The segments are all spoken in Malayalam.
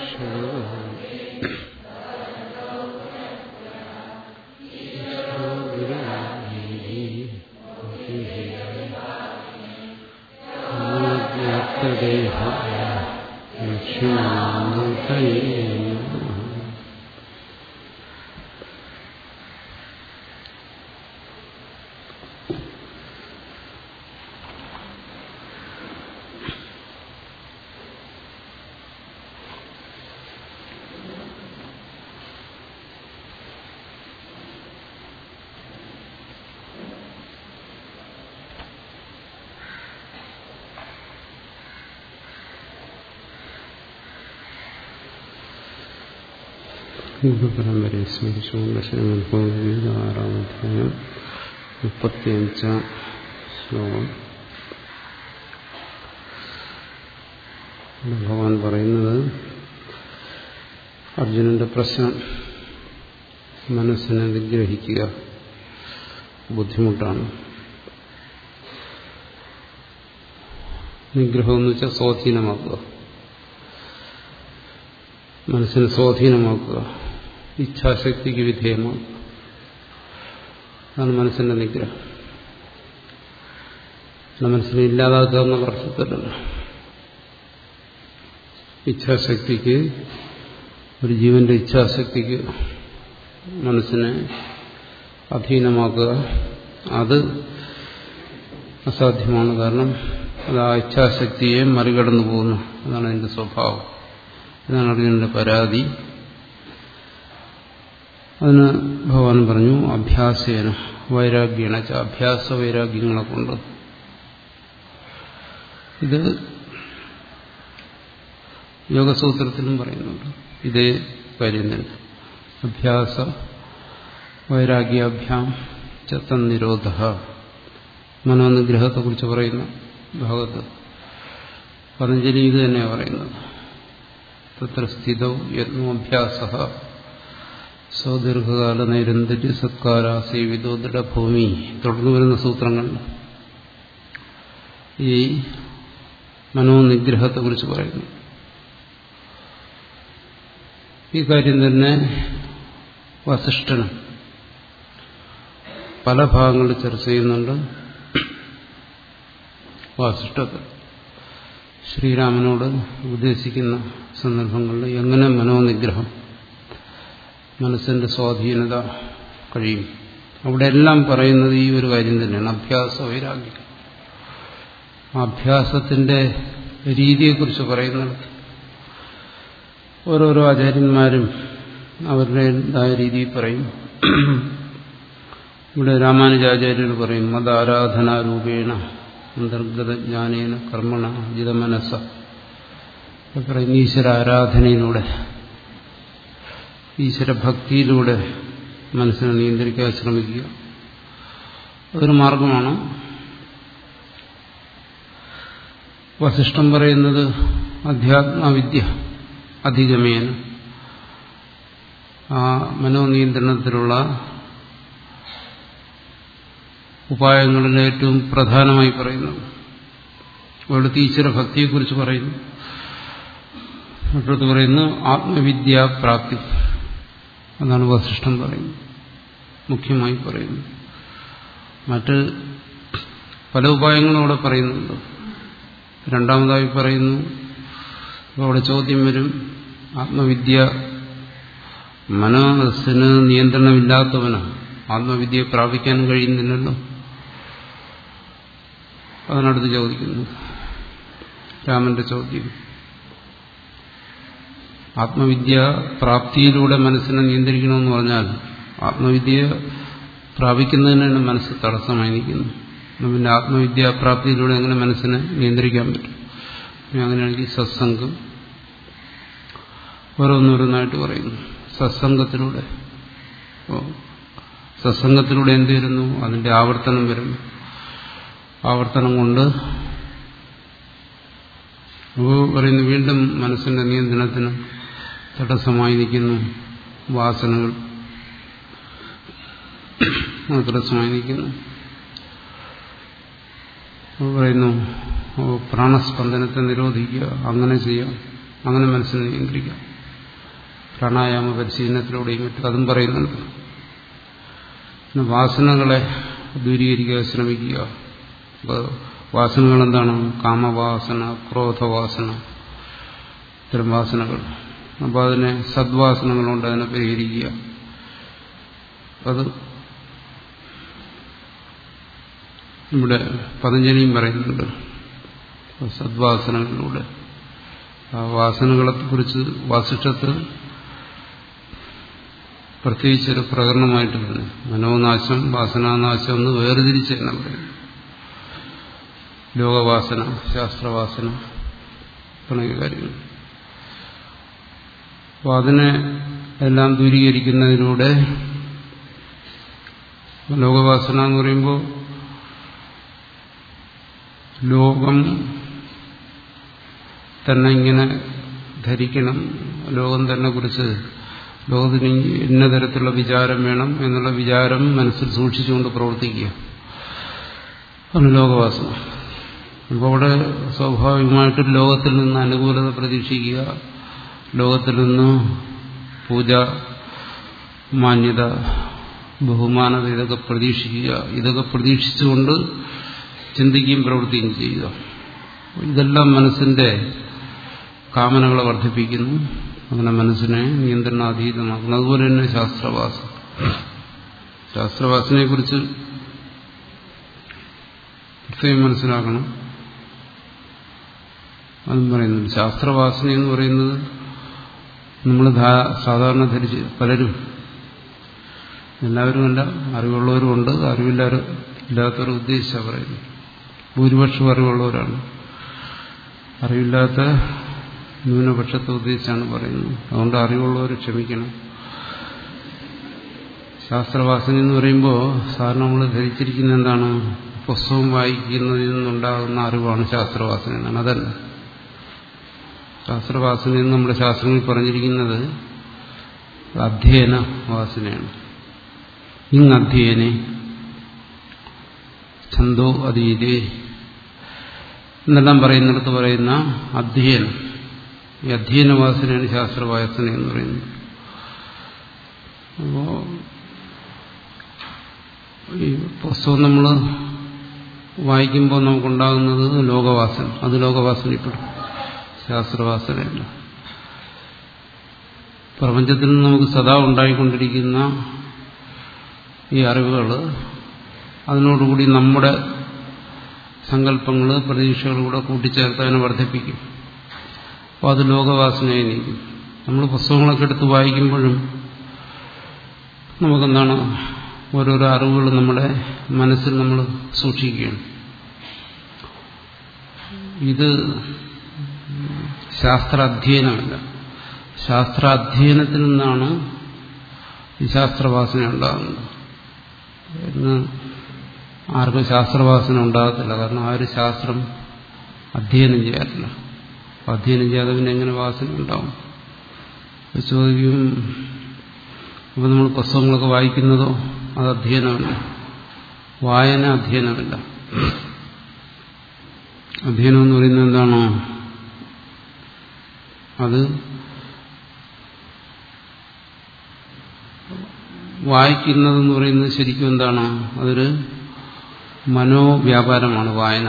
പരമ്പരയെ സ്മരിച്ചുകൊണ്ട് ശ്രീമദ്ഭഗവത്ഗീത ആറാം അധ്യായം മുപ്പത്തിയഞ്ചാം ശ്ലോകം ഭഗവാൻ പറയുന്നത് അർജുനന്റെ പ്രശ്നം മനസ്സിനെ നിഗ്രഹിക്കുക ബുദ്ധിമുട്ടാണ് നിഗ്രഹം എന്ന് വെച്ചാൽ സ്വാധീനമാക്കുക മനസ്സിനെ സ്വാധീനമാക്കുക ഇച്ഛാശക്തിക്ക് വിധേയമാക്കുക അതാണ് മനസ്സിന്റെ നിഗ്രഹം മനസ്സിനെ ഇല്ലാതാക്കുക എന്ന അർത്ഥത്തിലല്ല ഇച്ഛാശക്തിക്ക് ഒരു ജീവന്റെ ഇച്ഛാശക്തിക്ക് മനസ്സിനെ അധീനമാക്കുക അത് അസാധ്യമാണ് കാരണം അത് ആ ഇച്ഛാശക്തിയെ മറികടന്നു പോകുന്നു അതാണ് അതിന്റെ സ്വഭാവം ഇതാണ് അർജുനന്റെ പരാതി അതിന് ഭഗവാൻ പറഞ്ഞു അഭ്യാസേന വൈരാഗ്യണ അഭ്യാസ വൈരാഗ്യങ്ങളെ കൊണ്ട് ഇത് യോഗസൂത്രത്തിലും പറയുന്നുണ്ട് ഇതേ കാര്യം തന്നെ അഭ്യാസ വൈരാഗ്യാഭ്യാം ചത്തൻ നിരോധ മനോനിഗ്രഹത്തെക്കുറിച്ച് പറയുന്ന ഭാഗത്ത് പതഞ്ജലി ഇത് തന്നെയാണ് പറയുന്നത് തത്ര സ്ഥിതൗ യത്നോഭ്യാസ സ്വദീർഘകാല നൈരന്തര്യ സത്കാര സേവിതോ ദൃഢഭൂമി തുടർന്നു വരുന്ന സൂത്രങ്ങൾ ഈ മനോനിഗ്രഹത്തെക്കുറിച്ച് പറയുന്നു ഈ കാര്യം തന്നെ വസിഷ്ഠനും പല ഭാഗങ്ങളിൽ ചർച്ച ചെയ്യുന്നുണ്ട് വാസിഷ്ഠത്തിൽ ശ്രീരാമനോട് ഉപദേശിക്കുന്ന സന്ദർഭങ്ങളിൽ എങ്ങനെ മനോനിഗ്രഹം മനസ്സിന്റെ സ്വാധീനത കഴിയും അവിടെ എല്ലാം പറയുന്നത് ഈ ഒരു കാര്യം തന്നെയാണ് അഭ്യാസ വൈരാഗ്യം അഭ്യാസത്തിന്റെ രീതിയെക്കുറിച്ച് പറയുന്നത് ഓരോരോ ആചാര്യന്മാരും അവരുടേതായ രീതിയിൽ പറയും ഇവിടെ രാമാനുജാചാര്യർ പറയും മതാരാധനാരൂപേണ അന്തർഗത ജ്ഞാനേന കർമ്മണ ജിതമനസ പറയുന്ന ഈശ്വര ആരാധനയിലൂടെ ഈശ്വരഭക്തിയിലൂടെ മനസ്സിനെ നിയന്ത്രിക്കാൻ ശ്രമിക്കുക അതൊരു മാർഗമാണ് വസിഷ്ഠം പറയുന്നത് അധ്യാത്മവിദ്യ അധിഗമേന ആ മനോനിയന്ത്രണത്തിലുള്ള ഉപായങ്ങളിൽ ഏറ്റവും പ്രധാനമായി പറയുന്നത് അവിടുത്തെ ഈശ്വര ഭക്തിയെക്കുറിച്ച് പറയുന്നു മറ്റൊരു പറയുന്നു ആത്മവിദ്യാപ്രാപ്തി അതാണ് വസിഷ്ഠം പറയുന്നത് മുഖ്യമായി പറയുന്നു മറ്റ് പല ഉപായങ്ങളും അവിടെ പറയുന്നുണ്ട് രണ്ടാമതായി പറയുന്നു അവിടെ ചോദ്യം വരും ആത്മവിദ്യ മനസ്സിന് നിയന്ത്രണമില്ലാത്തവനാണ് ആത്മവിദ്യയെ പ്രാപിക്കാൻ കഴിയുന്നില്ലല്ലോ അതിനടുത്ത് ചോദിക്കുന്നു രാമന്റെ ചോദ്യം ആത്മവിദ്യ പ്രാപ്തിയിലൂടെ മനസ്സിനെ നിയന്ത്രിക്കണമെന്ന് പറഞ്ഞാൽ ആത്മവിദ്യ പ്രാപിക്കുന്നതിനാണ് മനസ്സ് തടസ്സമായി നിൽക്കുന്നു പിന്നെ ആത്മവിദ്യാപ്രാപ്തിയിലൂടെ എങ്ങനെ മനസ്സിനെ നിയന്ത്രിക്കാൻ പറ്റും അങ്ങനെയാണെങ്കിൽ സത്സംഗം ഓരോന്നോരോന്നായിട്ട് പറയുന്നു സത്സംഗത്തിലൂടെ സത്സംഗത്തിലൂടെ എന്ത് വരുന്നു അതിന്റെ ആവർത്തനം വരുന്നു ആവർത്തനം കൊണ്ട് പറയുന്നു വീണ്ടും മനസ്സിന്റെ നിയന്ത്രണത്തിന് തടസ്സമായി നിൽക്കുന്നു വാസനകൾ തടസ്സമായി നിൽക്കുന്നു പറയുന്നു പ്രാണസ്പന്ദനത്തെ നിരോധിക്കുക അങ്ങനെ ചെയ്യാം അങ്ങനെ മനസ്സിനെ നിയന്ത്രിക്കാം പ്രാണായാമ പരിശീലനത്തിലൂടെയും മറ്റും അതും പറയുന്നുണ്ട് പിന്നെ വാസനകളെ ദൂരീകരിക്കാൻ ശ്രമിക്കുക അപ്പോൾ വാസനകൾ എന്താണ് കാമവാസന ക്രോധവാസന ഇത്തരം വാസനകൾ അപ്പോൾ അതിനെ സദ്വാസനകളുണ്ട് അതിനെ പരിഹരിക്കുക അത് ഇവിടെ പതഞ്ജലിയും പറയുന്നുണ്ട് സദ്വാസനകളിലൂടെ ആ വാസനകളെ കുറിച്ച് വാസിഷ്ടത്തിൽ പ്രത്യേകിച്ചൊരു പ്രകടനമായിട്ട് തന്നെ മനോനാശം വാസനാനാശം എന്ന് വേർതിരിച്ച് തന്നെ പറയും ലോകവാസന ശാസ്ത്രവാസന തുടങ്ങിയ കാര്യങ്ങൾ അപ്പോൾ അതിനെ എല്ലാം ദൂരീകരിക്കുന്നതിലൂടെ ലോകവാസന എന്ന് പറയുമ്പോൾ ലോകം തന്നെ ഇങ്ങനെ ധരിക്കണം ലോകം തന്നെ കുറിച്ച് ലോകത്തിന് ഇന്ന തരത്തിലുള്ള വിചാരം വേണം എന്നുള്ള വിചാരം മനസ്സിൽ സൂക്ഷിച്ചുകൊണ്ട് പ്രവർത്തിക്കുക ആണ് ലോകവാസന അപ്പോൾ അവിടെ സ്വാഭാവികമായിട്ടും ലോകത്തിൽ നിന്ന് അനുകൂലത പ്രതീക്ഷിക്കുക ലോകത്തിൽ നിന്ന് പൂജ മാന്യത ബഹുമാനത ഇതൊക്കെ പ്രതീക്ഷിക്കുക ഇതൊക്കെ പ്രതീക്ഷിച്ചുകൊണ്ട് ചിന്തിക്കുകയും പ്രവർത്തിക്കുകയും ചെയ്യുക ഇതെല്ലാം മനസ്സിന്റെ കാമനകളെ വർദ്ധിപ്പിക്കുന്നു അങ്ങനെ മനസ്സിനെ നിയന്ത്രണാതീതമാക്കുന്നു അതുപോലെ തന്നെ ശാസ്ത്രവാസം ശാസ്ത്രവാസനയെക്കുറിച്ച് പ്രത്യേകം മനസ്സിലാക്കണം അതും പറയുന്നുണ്ട് ശാസ്ത്രവാസന എന്ന് പറയുന്നത് നമ്മൾ സാധാരണ ധരിച്ച് പലരും എല്ലാവരും അല്ല അറിവുള്ളവരും ഉണ്ട് അറിവില്ലാരും ഇല്ലാത്തവരും ഉദ്ദേശിച്ചാണ് പറയുന്നത് ഭൂരിപക്ഷം അറിവുള്ളവരാണ് അറിവില്ലാത്ത ന്യൂനപക്ഷത്തെ ഉദ്ദേശിച്ചാണ് പറയുന്നത് അതുകൊണ്ട് അറിവുള്ളവർ ക്ഷമിക്കണം ശാസ്ത്രവാസന എന്ന് പറയുമ്പോൾ സാറിന് നമ്മൾ ധരിച്ചിരിക്കുന്ന എന്താണ് പുസ്തകം വായിക്കുന്നതിൽ നിന്നുണ്ടാകുന്ന അറിവാണ് ശാസ്ത്രവാസന എന്നാണ് അതല്ല ശാസ്ത്രവാസന എന്ന് നമ്മുടെ ശാസ്ത്രങ്ങളിൽ പറഞ്ഞിരിക്കുന്നത് അധ്യയന വാസനയാണ് ഇങ് അധ്യയനെ ഛന്തോ അതീതേ എന്നെല്ലാം പറയുന്നിടത്ത് പറയുന്ന അധ്യയനം ഈ അധ്യയന വാസനയാണ് ശാസ്ത്രവാസന എന്ന് പറയുന്നത് അപ്പോ ഈ പുസ്തകം നമ്മൾ വായിക്കുമ്പോൾ നമുക്കുണ്ടാകുന്നത് ലോകവാസന അത് ലോകവാസനയിൽപ്പെടും ശാസ്ത്രവാസനയല്ല പ്രപഞ്ചത്തിൽ നിന്ന് നമുക്ക് സദാ ഉണ്ടായിക്കൊണ്ടിരിക്കുന്ന ഈ അറിവുകൾ അതിനോടുകൂടി നമ്മുടെ സങ്കല്പങ്ങൾ പ്രതീക്ഷകൾ കൂടെ കൂട്ടിച്ചേർത്ത് അതിനെ വർദ്ധിപ്പിക്കും അപ്പോൾ അത് ലോകവാസനയായി നീക്കും നമ്മൾ പുസ്തകങ്ങളൊക്കെ എടുത്ത് വായിക്കുമ്പോഴും നമുക്കെന്താണ് ഓരോരോ അറിവുകൾ നമ്മുടെ മനസ്സിൽ നമ്മൾ സൂക്ഷിക്കുകയാണ് ഇത് ശാസ്ത്രാധ്യയനമല്ല ശാസ്ത്രാധ്യയനത്തിൽ നിന്നാണ് ഈ ശാസ്ത്രവാസന ഉണ്ടാകുന്നത് ഇന്ന് ആർക്കും ശാസ്ത്രവാസന ഉണ്ടാകത്തില്ല കാരണം ആ ഒരു ശാസ്ത്രം അധ്യയനം ചെയ്യാറില്ല അധ്യയനം ചെയ്യാതെ പിന്നെ എങ്ങനെ വാസന ഉണ്ടാവും ചോദിക്കും അപ്പോൾ നമ്മൾ പുസ്തകങ്ങളൊക്കെ വായിക്കുന്നതോ അത് അധ്യയനമല്ല വായന അധ്യയനമല്ല അധ്യയനം എന്ന് പറയുന്നത് എന്താണോ അത് വായിക്കുന്നതെന്ന് പറയുന്നത് ശരിക്കും എന്താണ് അതൊരു മനോവ്യാപാരമാണ് വായന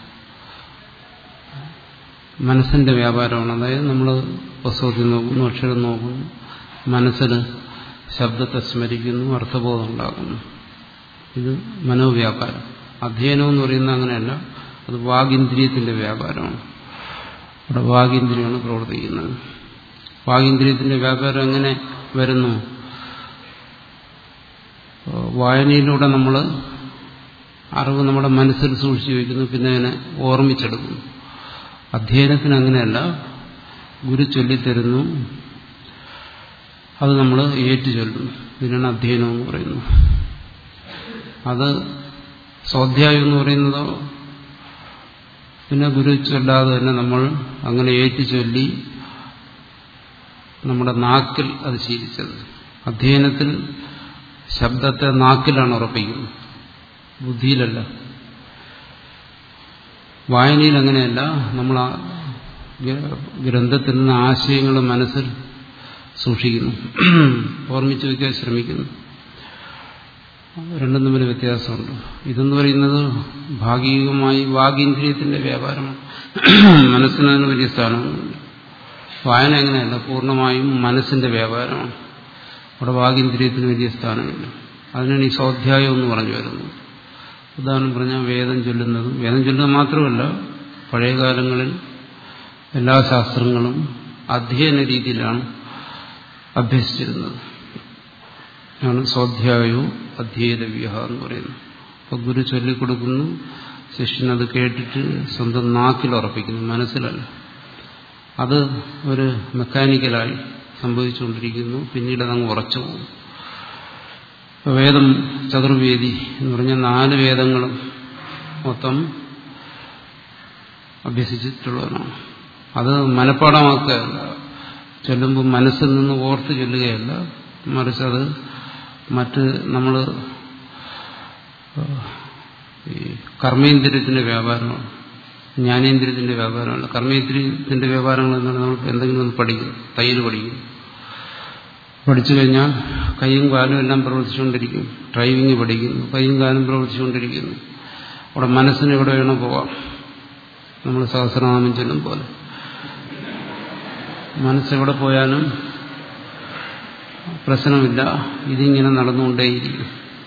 മനസ്സിന്റെ വ്യാപാരമാണ് അതായത് നമ്മൾ പുസ്തകത്തിൽ നോക്കുന്നു അക്ഷരം നോക്കുന്നു മനസ്സിന് ശബ്ദത്തെ സ്മരിക്കുന്നു അർത്ഥബോധം ഉണ്ടാക്കുന്നു ഇത് മനോവ്യാപാരം അധ്യയനം എന്ന് പറയുന്നത് അങ്ങനെയല്ല അത് വാഗിന്ദ്രിയത്തിന്റെ വ്യാപാരമാണ് അവിടെ വാഗിന്ദ്രിയമാണ് പ്രവർത്തിക്കുന്നത് വാഗിന്ദ്രിയത്തിന്റെ വ്യാപാരം എങ്ങനെ വരുന്നു വായനയിലൂടെ നമ്മൾ അറിവ് നമ്മുടെ മനസ്സിൽ സൂക്ഷിച്ചു വയ്ക്കുന്നു പിന്നെ അതിനെ ഓർമ്മിച്ചെടുക്കുന്നു അധ്യയനത്തിന് അങ്ങനെയല്ല ഗുരു ചൊല്ലിത്തരുന്നു അത് നമ്മൾ ഏറ്റു ചൊല്ലുന്നു ഇതിനാണ് അധ്യയനം എന്ന് പറയുന്നത് അത് സ്വാധ്യായം എന്ന് പറയുന്നതോ പിന്നെ ഗുരു ചൊല്ലാതെ തന്നെ നമ്മൾ അങ്ങനെ ഏറ്റു ചൊല്ലി നമ്മുടെ നാക്കിൽ അത് ശീലിച്ചത് അധ്യയനത്തിൽ ശബ്ദത്തെ നാക്കിലാണ് ഉറപ്പിക്കുന്നത് ബുദ്ധിയിലല്ല വായനയിൽ അങ്ങനെയല്ല നമ്മൾ ആ ഗ്രന്ഥത്തിൽ നിന്ന് ആശയങ്ങൾ മനസ്സിൽ സൂക്ഷിക്കുന്നു ഓർമ്മിച്ചു വയ്ക്കാൻ ശ്രമിക്കുന്നു രണ്ടും തമ്മിൽ വ്യത്യാസമുണ്ട് ഇതെന്ന് പറയുന്നത് ഭാഗികമായി വാഗീന്ദ്രിയത്തിന്റെ വ്യാപാരമാണ് മനസ്സിനതിന് വലിയ സ്ഥാനമൊന്നുമില്ല വായന എങ്ങനെയല്ല പൂർണ്ണമായും മനസ്സിന്റെ വ്യാപാരമാണ് അവിടെ വാഗീന്ദ്രിയത്തിന് വലിയ സ്ഥാനമില്ല അതിനാണ് ഈ സ്വാധ്യായം എന്ന് പറഞ്ഞു വരുന്നത് ഉദാഹരണം പറഞ്ഞാൽ വേദം ചൊല്ലുന്നതും വേദം ചൊല്ലുന്നത് മാത്രമല്ല പഴയ കാലങ്ങളിൽ എല്ലാ ശാസ്ത്രങ്ങളും അധ്യയന രീതിയിലാണ് അഭ്യസിച്ചിരുന്നത് ആണ് സ്വാധ്യായവും അധ്യേതവ്യ എന്ന് പറയുന്നത് അപ്പോൾ ഗുരു ചൊല്ലിക്കൊടുക്കുന്നു ശിഷ്യനത് കേട്ടിട്ട് സ്വന്തം നാക്കിൽ ഉറപ്പിക്കുന്നു മനസ്സിലല്ല അത് ഒരു മെക്കാനിക്കലായി സംഭവിച്ചുകൊണ്ടിരിക്കുന്നു പിന്നീട് അതങ്ങ് ഉറച്ചു പോകും വേദം ചതുർവേദി എന്ന് പറഞ്ഞ നാല് വേദങ്ങളും മൊത്തം അഭ്യസിച്ചിട്ടുള്ളവനാണ് അത് മനഃപ്പാടമാക്കുകയല്ല ചൊല്ലുമ്പോൾ മനസ്സിൽ നിന്ന് ഓർത്ത് ചൊല്ലുകയല്ല മറിച്ച് അത് മറ്റ് നമ്മൾ ഈ കർമ്മേന്ദ്രിയത്തിന്റെ വ്യാപാരമാണ് ജ്ഞാനേന്ദ്രിയത്തിന്റെ വ്യാപാരമല്ല കർമ്മേന്ദ്രിയത്തിന്റെ വ്യാപാരങ്ങൾ എന്താണ് നമ്മൾ എന്തെങ്കിലും ഒന്ന് പഠിക്കും തയ്യൽ പഠിക്കും പഠിച്ചു കഴിഞ്ഞാൽ കൈയും കാലും എല്ലാം പ്രവർത്തിച്ചുകൊണ്ടിരിക്കും ഡ്രൈവിംഗ് പഠിക്കുന്നു കൈയും കാലും പ്രവർത്തിച്ചുകൊണ്ടിരിക്കുന്നു അവിടെ മനസ്സിന് എവിടെ വേണോ പോവാം നമ്മൾ സഹസ്രനാമം ചൊല്ലും പോലെ മനസ്സെവിടെ പോയാലും പ്രശ്നമില്ല ഇതിങ്ങനെ നടന്നുകൊണ്ടേയിരിക്കും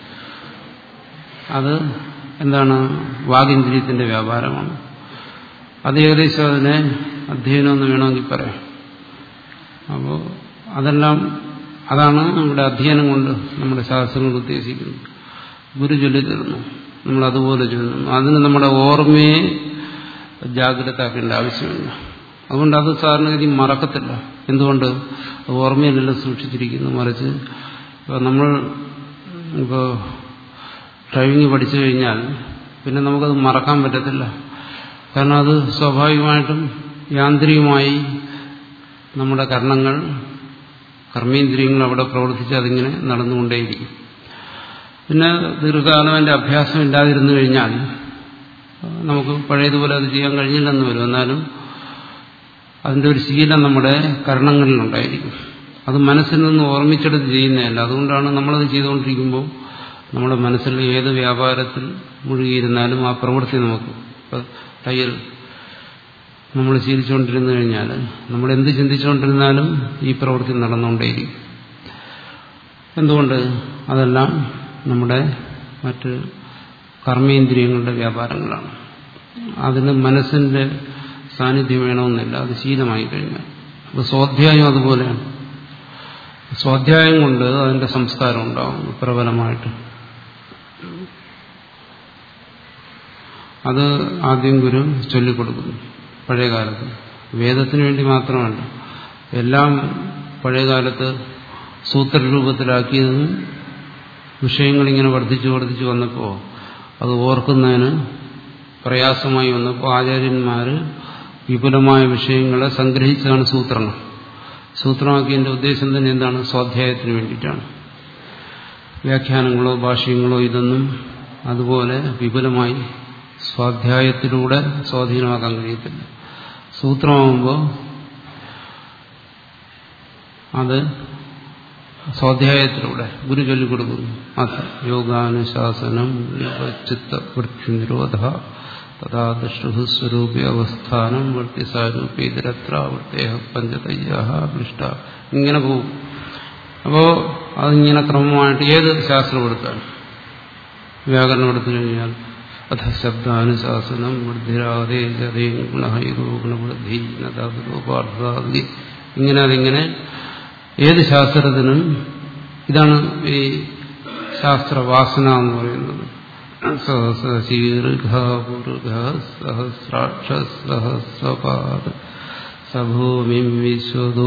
അത് എന്താണ് വാഗിന്ദ്രിയത്തിന്റെ വ്യാപാരമാണ് അത് ഏകദേശം അതിനെ അധ്യയനം എന്ന് വേണമെങ്കിൽ പറയാം അപ്പോൾ അതെല്ലാം അതാണ് നമ്മുടെ അധ്യയനം കൊണ്ട് നമ്മുടെ ശാസ്ത്രങ്ങൾ ഉദ്ദേശിക്കുന്നത് ഗുരു ചൊല്ലിത്തരുന്നു നമ്മൾ അതുപോലെ ചൊല്ലുന്നു അതിന് നമ്മുടെ ഓർമ്മയെ ജാഗ്രതാക്കേണ്ട ആവശ്യമില്ല അതുകൊണ്ട് അത് സാധാരണഗതി മറക്കത്തില്ല എന്തുകൊണ്ട് ഓർമ്മയിലെല്ലാം സൂക്ഷിച്ചിരിക്കുന്നു മറിച്ച് ഇപ്പോൾ നമ്മൾ ഇപ്പോൾ ഡ്രൈവിംഗ് പഠിച്ചു കഴിഞ്ഞാൽ പിന്നെ നമുക്കത് മറക്കാൻ പറ്റത്തില്ല കാരണം അത് സ്വാഭാവികമായിട്ടും യാന്ത്രികമായി നമ്മുടെ കർണങ്ങൾ കർമ്മേന്ദ്രിയങ്ങൾ അവിടെ പ്രവർത്തിച്ച് അതിങ്ങനെ നടന്നുകൊണ്ടേയിരിക്കും പിന്നെ ദീർഘകാലം അതിൻ്റെ അഭ്യാസം ഇല്ലാതിരുന്നു കഴിഞ്ഞാൽ നമുക്ക് പഴയതുപോലെ അത് ചെയ്യാൻ കഴിഞ്ഞില്ലെന്ന് വരും എന്നാലും അതിൻ്റെ ഒരു ശീലം നമ്മുടെ കർണങ്ങളിലുണ്ടായിരിക്കും അത് മനസ്സിൽ നിന്ന് ഓർമ്മിച്ചെടുത്ത് ചെയ്യുന്നതല്ല അതുകൊണ്ടാണ് നമ്മളത് ചെയ്തുകൊണ്ടിരിക്കുമ്പോൾ നമ്മുടെ മനസ്സിൽ ഏത് വ്യാപാരത്തിൽ മുഴുകിയിരുന്നാലും ആ പ്രവൃത്തി നമുക്ക് തയ്യൽ നമ്മൾ ശീലിച്ചുകൊണ്ടിരുന്നു കഴിഞ്ഞാൽ നമ്മൾ എന്ത് ചിന്തിച്ചുകൊണ്ടിരുന്നാലും ഈ പ്രവൃത്തി നടന്നുകൊണ്ടേയിരിക്കും എന്തുകൊണ്ട് അതെല്ലാം നമ്മുടെ മറ്റ് കർമ്മേന്ദ്രിയങ്ങളുടെ വ്യാപാരങ്ങളാണ് അതിന് മനസ്സിന്റെ സാന്നിധ്യം വേണമെന്നില്ല അത് ശീലമായി കഴിഞ്ഞാൽ അപ്പോൾ സ്വാധ്യായം അതുപോലെയാണ് സ്വാധ്യായം കൊണ്ട് അതിന്റെ സംസ്കാരം ഉണ്ടാവും പ്രബലമായിട്ട് അത് ആദ്യം ഗുരു ചൊല്ലിക്കൊടുക്കുന്നു പഴയകാലത്ത് വേദത്തിന് വേണ്ടി മാത്രമല്ല എല്ലാം പഴയകാലത്ത് സൂത്രരൂപത്തിലാക്കിയതും വിഷയങ്ങളിങ്ങനെ വർദ്ധിച്ചു വർദ്ധിച്ചു വന്നപ്പോൾ അത് ഓർക്കുന്നതിന് പ്രയാസമായി വന്നപ്പോൾ ആചാര്യന്മാർ വിപുലമായ വിഷയങ്ങളെ സംഗ്രഹിച്ചതാണ് സൂത്രണം സൂത്രമാക്കിയതിന്റെ ഉദ്ദേശം തന്നെ എന്താണ് സ്വാധ്യായത്തിന് വേണ്ടിയിട്ടാണ് വ്യാഖ്യാനങ്ങളോ ഭാഷ്യങ്ങളോ ഇതൊന്നും അതുപോലെ വിപുലമായി സ്വാധ്യായത്തിലൂടെ സ്വാധീനമാക്കാൻ കഴിയത്തില്ല സൂത്രമാകുമ്പോൾ അത് സ്വാധ്യായത്തിലൂടെ ഗുരു ചൊല്ലിക്കൊടുക്കുന്നു അത് യോഗാനുശാസനം ചിത്തവൃത്തി നിരോധ തഥാ ദൃഷ്ടുസ്വരൂപ അവസ്ഥാനം വൃത്തിസാരൂപേതരത്ര വൃത്തേഹ പഞ്ചതയ്യ പൃഷ്ട ഇങ്ങനെ പോകും അപ്പോൾ അതിങ്ങനെ ക്രമമായിട്ട് ഏത് ശാസ്ത്രം എടുത്താലും വ്യാകരണം എടുത്തു കഴിഞ്ഞാൽ അഥ ശബ്ദാനുശാസനം വൃദ്ധിരാതേ ജതേ ഗുണഹൈതോ ഗുണവൃദ്ധി പാർത്ഥാദി ഇങ്ങനെ അതിങ്ങനെ ഏത് ശാസ്ത്രത്തിനും ഇതാണ് ഈ ശാസ്ത്രവാസന എന്ന് പറയുന്നത് സഹസീർഘപുരുഘ സഹസ്രാക്ഷ സഹസ്രപാദ സഭൂമിം വിശ്വതോ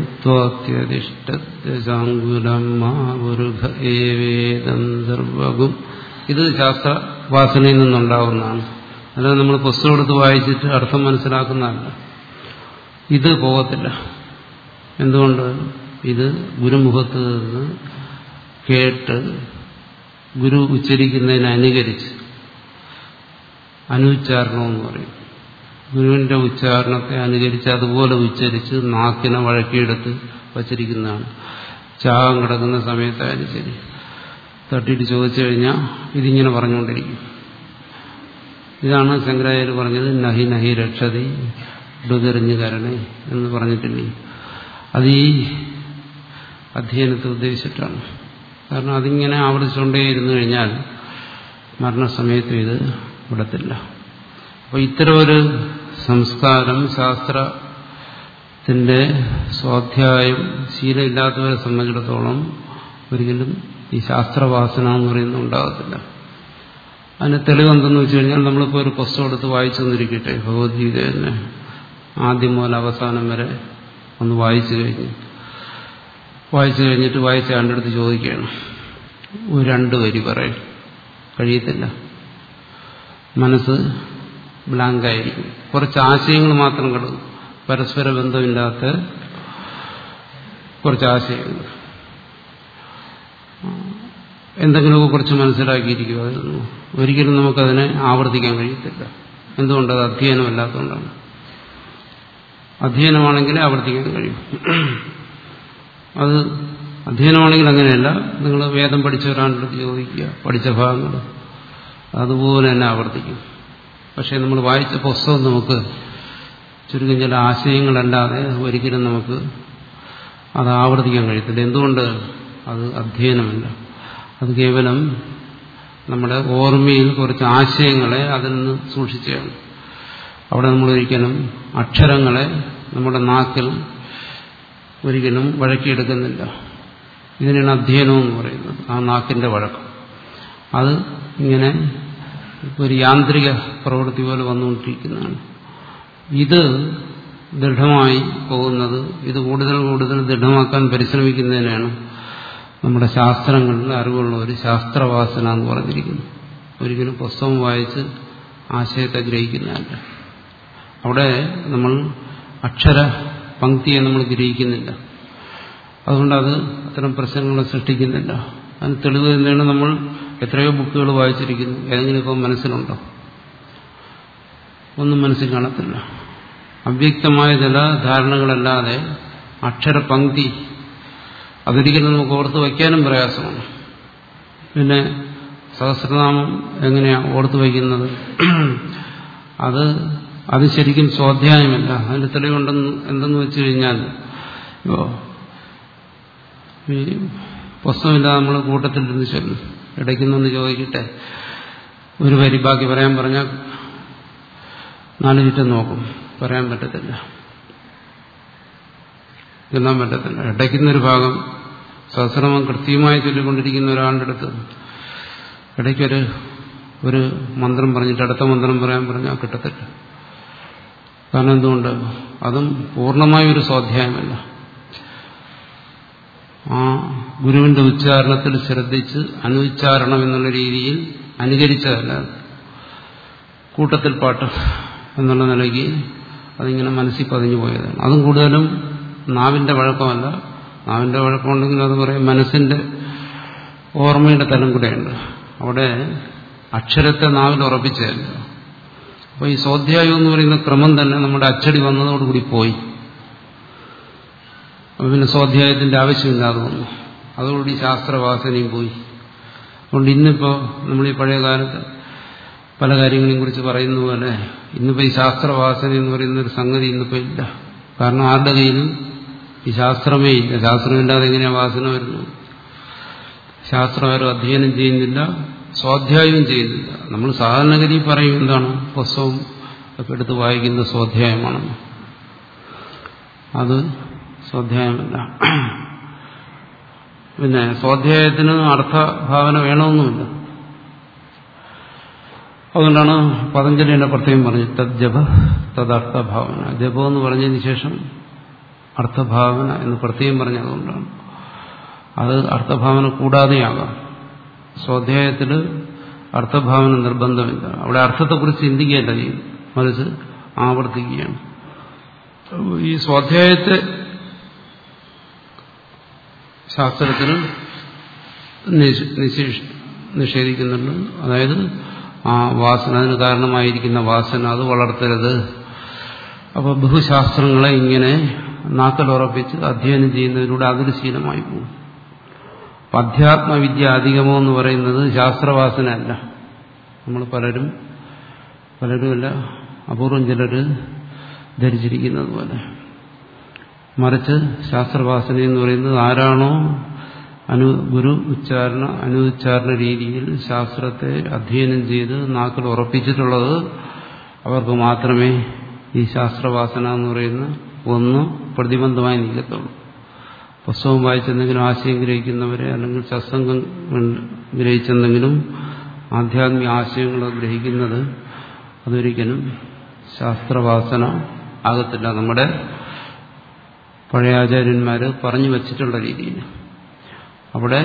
വിത്വാത്യതിഷ്ഠാങ്കുലം മാപുരുഘ ഏവേദം സർവകും ഇത് ശാസ്ത്രവാസനയിൽ നിന്നുണ്ടാവുന്നതാണ് അല്ലാതെ നമ്മൾ പുസ്തകം എടുത്ത് വായിച്ചിട്ട് അർത്ഥം മനസ്സിലാക്കുന്നതല്ല ഇത് പോകത്തില്ല എന്തുകൊണ്ട് ഇത് ഗുരുമുഖത്ത് നിന്ന് കേട്ട് ഗുരു ഉച്ചരിക്കുന്നതിനെ അനുകരിച്ച് അനുച്ചാരണം എന്ന് പറയും ഗുരുവിന്റെ ഉച്ചാരണത്തെ അനുകരിച്ച് അതുപോലെ ഉച്ചരിച്ച് നാക്കിനെ വഴക്കിയെടുത്ത് വച്ചിരിക്കുന്നതാണ് ചാകം കിടക്കുന്ന സമയത്തായാലും ശരി തട്ടിയിട്ട് ചോദിച്ചു കഴിഞ്ഞാൽ ഇതിങ്ങനെ പറഞ്ഞുകൊണ്ടിരിക്കും ഇതാണ് ശങ്കരാചാര്യ പറഞ്ഞത് നഹി നഹി രക്ഷതി ഇടുതെറിഞ്ഞു കരണേ എന്ന് പറഞ്ഞിട്ടില്ലേ അത് ഈ അധ്യയനത്തെ ഉദ്ദേശിച്ചിട്ടാണ് കാരണം അതിങ്ങനെ ആവർത്തിച്ചുകൊണ്ടേയിരുന്നു കഴിഞ്ഞാൽ മരണസമയത്തും ഇത് വിടത്തില്ല അപ്പോൾ ഇത്തരമൊരു സംസ്കാരം ശാസ്ത്രത്തിന്റെ സ്വാധ്യായം ശീലമില്ലാത്തവരെ സംബന്ധിച്ചിടത്തോളം ഒരിക്കലും ഈ ശാസ്ത്രവാസന എന്ന് പറയുന്നത് ഉണ്ടാകത്തില്ല അതിന് തെളിവെന്തെന്ന് വെച്ച് കഴിഞ്ഞാൽ നമ്മളിപ്പോൾ ഒരു പുസ്തകം എടുത്ത് വായിച്ചു തന്നിരിക്കട്ടെ ഭഗവത്ഗീത തന്നെ ആദ്യം മുതൽ അവസാനം വരെ ഒന്ന് വായിച്ചു കഴിഞ്ഞു വായിച്ചു കഴിഞ്ഞിട്ട് വായിച്ച ആളുടെ അടുത്ത് ചോദിക്കുകയാണ് ഒരു രണ്ട് വരി പറയും കഴിയത്തില്ല മനസ്സ് ബ്ലാങ്കായിരിക്കും കുറച്ച് ആശയങ്ങൾ മാത്രം കിടക്കും പരസ്പര ബന്ധമില്ലാത്ത കുറച്ച് ആശയങ്ങൾ എന്തെങ്കിലുമൊക്കെ കുറച്ച് മനസ്സിലാക്കിയിരിക്കുക അതൊന്നും ഒരിക്കലും നമുക്കതിനെ ആവർത്തിക്കാൻ കഴിയത്തില്ല എന്തുകൊണ്ടത് അധ്യയനമല്ലാത്തതുകൊണ്ടാണ് അധ്യയനമാണെങ്കിൽ ആവർത്തിക്കാൻ കഴിയും അത് അധ്യയനമാണെങ്കിൽ അങ്ങനെയല്ല നിങ്ങൾ വേദം പഠിച്ച ഒരാളുടെ ചോദിക്കുക പഠിച്ച ഭാഗങ്ങൾ അതുപോലെ തന്നെ ആവർത്തിക്കും പക്ഷേ നമ്മൾ വായിച്ച പുസ്തകം നമുക്ക് ചുരുക്കം ചില ആശയങ്ങളല്ലാതെ ഒരിക്കലും നമുക്ക് അത് ആവർത്തിക്കാൻ കഴിയത്തില്ല എന്തുകൊണ്ട് അത് അധ്യയനമല്ല അത് കേവലം നമ്മുടെ ഓർമ്മയിൽ കുറച്ച് ആശയങ്ങളെ അതിൽ നിന്ന് സൂക്ഷിച്ചാണ് അവിടെ നമ്മൾ ഒരിക്കലും അക്ഷരങ്ങളെ നമ്മുടെ നാക്കിൽ ഒരിക്കലും വഴക്കിയെടുക്കുന്നില്ല ഇതിനാണ് അധ്യയനം എന്ന് പറയുന്നത് ആ നാക്കിന്റെ വഴക്കം അത് ഇങ്ങനെ ഒരു യാന്ത്രിക പ്രവൃത്തി പോലെ വന്നുകൊണ്ടിരിക്കുന്നതാണ് ഇത് ദൃഢമായി പോകുന്നത് ഇത് കൂടുതൽ കൂടുതൽ ദൃഢമാക്കാൻ പരിശ്രമിക്കുന്നതിനാണ് നമ്മുടെ ശാസ്ത്രങ്ങളിൽ അറിവുള്ള ഒരു ശാസ്ത്രവാസന എന്ന് പറഞ്ഞിരിക്കുന്നു ഒരിക്കലും പുസ്തകം വായിച്ച് ആശയത്തെ ഗ്രഹിക്കുന്നതല്ല അവിടെ നമ്മൾ അക്ഷര പങ്ക്തിയെ നമ്മൾ ഗ്രഹിക്കുന്നില്ല അതുകൊണ്ട് അത് അത്തരം പ്രശ്നങ്ങളെ സൃഷ്ടിക്കുന്നില്ല അതിന് തെളിവ് തന്നെയാണ് നമ്മൾ എത്രയോ ബുക്കുകൾ വായിച്ചിരിക്കുന്നു ഏതെങ്കിലും ഇപ്പം മനസ്സിലുണ്ടോ ഒന്നും മനസ്സിൽ കാണത്തില്ല അവ്യക്തമായ ചില ധാരണകളല്ലാതെ അക്ഷരപങ്ക്തി അതൊരിക്കലും നമുക്ക് ഓർത്ത് വയ്ക്കാനും പ്രയാസമാണ് പിന്നെ സഹസ്രനാമം എങ്ങനെയാ ഓർത്ത് വയ്ക്കുന്നത് അത് അത് ശരിക്കും സ്വാധ്യായമല്ല അതിന്റെ തെളിവുണ്ടെന്ന് എന്തെന്ന് വെച്ച് കഴിഞ്ഞാൽ ഈ പുസ്തകമില്ലാതെ നമ്മൾ കൂട്ടത്തിലിരുന്ന് ചൊല്ലും ഇടയ്ക്കുന്നൊന്ന് ചോദിക്കട്ടെ ഒരു വരി ബാക്കി പറയാൻ പറഞ്ഞാൽ നാല് ചുറ്റും നോക്കും പറയാൻ പറ്റത്തില്ല ചെല്ലാൻ പറ്റത്തില്ല ഇടയ്ക്കുന്നൊരു ഭാഗം സഹസ്രമം കൃത്യമായി ചൊല്ലിക്കൊണ്ടിരിക്കുന്ന ഒരാളുടെ അടുത്ത് ഇടയ്ക്കൊരു ഒരു മന്ത്രം പറഞ്ഞിട്ട് അടുത്ത മന്ത്രം പറയാൻ പറഞ്ഞാൽ കിട്ടത്തില്ല കാരണം എന്തുകൊണ്ട് അതും പൂർണ്ണമായ ഒരു സ്വാധ്യായമല്ല ആ ഗുരുവിന്റെ ഉച്ചാരണത്തിൽ ശ്രദ്ധിച്ച് അനുച്ചാരണം എന്നുള്ള രീതിയിൽ അനുകരിച്ചതല്ല കൂട്ടത്തിൽ പാട്ട് എന്നുള്ള നിലയ്ക്ക് അതിങ്ങനെ മനസ്സിൽ പതിഞ്ഞു പോയതാണ് അതും കൂടുതലും നാവിന്റെ വഴക്കമല്ല നാവിന്റെ വഴക്കമുണ്ടെങ്കിൽ അത് പറയും മനസ്സിന്റെ ഓർമ്മയുടെ തലം കൂടെയുണ്ട് അവിടെ അക്ഷരത്തെ നാവിൽ ഉറപ്പിച്ചതല്ല അപ്പോൾ ഈ സ്വാധ്യായം എന്ന് പറയുന്ന ക്രമം തന്നെ നമ്മുടെ അച്ചടി വന്നതോടുകൂടി പോയി അപ്പോൾ പിന്നെ സ്വാധ്യായത്തിന്റെ ആവശ്യമില്ലാതെ വന്നു അതോടുകൂടി ശാസ്ത്രവാസനയും പോയി അതുകൊണ്ട് ഇന്നിപ്പോൾ നമ്മൾ ഈ പഴയ കാലത്ത് പല കാര്യങ്ങളെയും കുറിച്ച് പറയുന്ന പോലെ ഇന്നിപ്പോൾ ഈ ശാസ്ത്രവാസന എന്ന് പറയുന്ന ഒരു സംഗതി ഇന്നിപ്പോൾ ഇല്ല കാരണം ആരുടെ കയ്യിലും ഈ ശാസ്ത്രമേ ഇല്ല ശാസ്ത്രമില്ലാതെ എങ്ങനെയാണ് വാസന വരുന്നത് ശാസ്ത്രം ആരും അധ്യയനം ചെയ്യുന്നില്ല സ്വാധ്യായവും ചെയ്യുന്നില്ല നമ്മൾ സാധാരണഗതി പറയും എന്താണ് പുസ്തകം ഒക്കെ എടുത്ത് വായിക്കുന്ന സ്വാധ്യായമാണെന്ന് അത് സ്വാധ്യായമല്ല പിന്നെ സ്വാധ്യായത്തിന് അർത്ഥഭാവന വേണമെന്നുമില്ല അതുകൊണ്ടാണ് പതഞ്ജലി എന്നെ പ്രത്യേകം പറഞ്ഞു തദ് ജപ തദർത്ഥഭാവന ജപം എന്ന് പറഞ്ഞതിന് ശേഷം അർത്ഥഭാവന എന്ന് പ്രത്യേകം പറഞ്ഞതുകൊണ്ടാണ് അത് അർത്ഥഭാവന കൂടാതെയാകാം സ്വാധ്യായത്തിൽ അർത്ഥഭാവന നിർബന്ധമില്ല അവിടെ അർത്ഥത്തെക്കുറിച്ച് ചിന്തിക്കുകയല്ല ചെയ്യും മനസ്സ് ആവർത്തിക്കുകയാണ് ഈ സ്വാധ്യായത്തെ ശാസ്ത്രത്തിൽ നിഷേധിക്കുന്നുണ്ട് അതായത് ആ വാസന അതിന് കാരണമായിരിക്കുന്ന വാസന അത് വളർത്തരുത് അപ്പോൾ ബഹുശാസ്ത്രങ്ങളെ ഇങ്ങനെ നാക്കൽ ഉറപ്പിച്ച് അധ്യയനം ചെയ്യുന്നതിലൂടെ അതൊരു ശീലമായി പോകും അപ്പം അധ്യാത്മവിദ്യ അധികമോ എന്ന് പറയുന്നത് ശാസ്ത്രവാസന അല്ല നമ്മൾ പലരും പലരുമല്ല അപൂർവം ചിലർ ധരിച്ചിരിക്കുന്നത് പോലെ മറിച്ച് ശാസ്ത്രവാസന എന്ന് പറയുന്നത് ആരാണോ അനു ഗുരു ഉച്ചാരണ അനുച്ചാരണ രീതിയിൽ ശാസ്ത്രത്തെ അധ്യയനം ചെയ്ത് നാക്കിൽ ഉറപ്പിച്ചിട്ടുള്ളത് അവർക്ക് മാത്രമേ ഈ ശാസ്ത്രവാസന എന്ന് പറയുന്ന ഒന്ന് പ്രതിബന്ധമായി നീക്കത്തുള്ളൂ പുസ്തകം വായിച്ചെന്തെങ്കിലും ആശയം ഗ്രഹിക്കുന്നവരെ അല്ലെങ്കിൽ സത്സംഗം ഗ്രഹിച്ചെന്തെങ്കിലും ആധ്യാത്മിക ആശയങ്ങൾ ഗ്രഹിക്കുന്നത് അതൊരിക്കലും ശാസ്ത്രവാസന ആകത്തില്ല നമ്മുടെ പഴയ ആചാര്യന്മാർ പറഞ്ഞു വച്ചിട്ടുള്ള രീതിയിൽ അവിടെ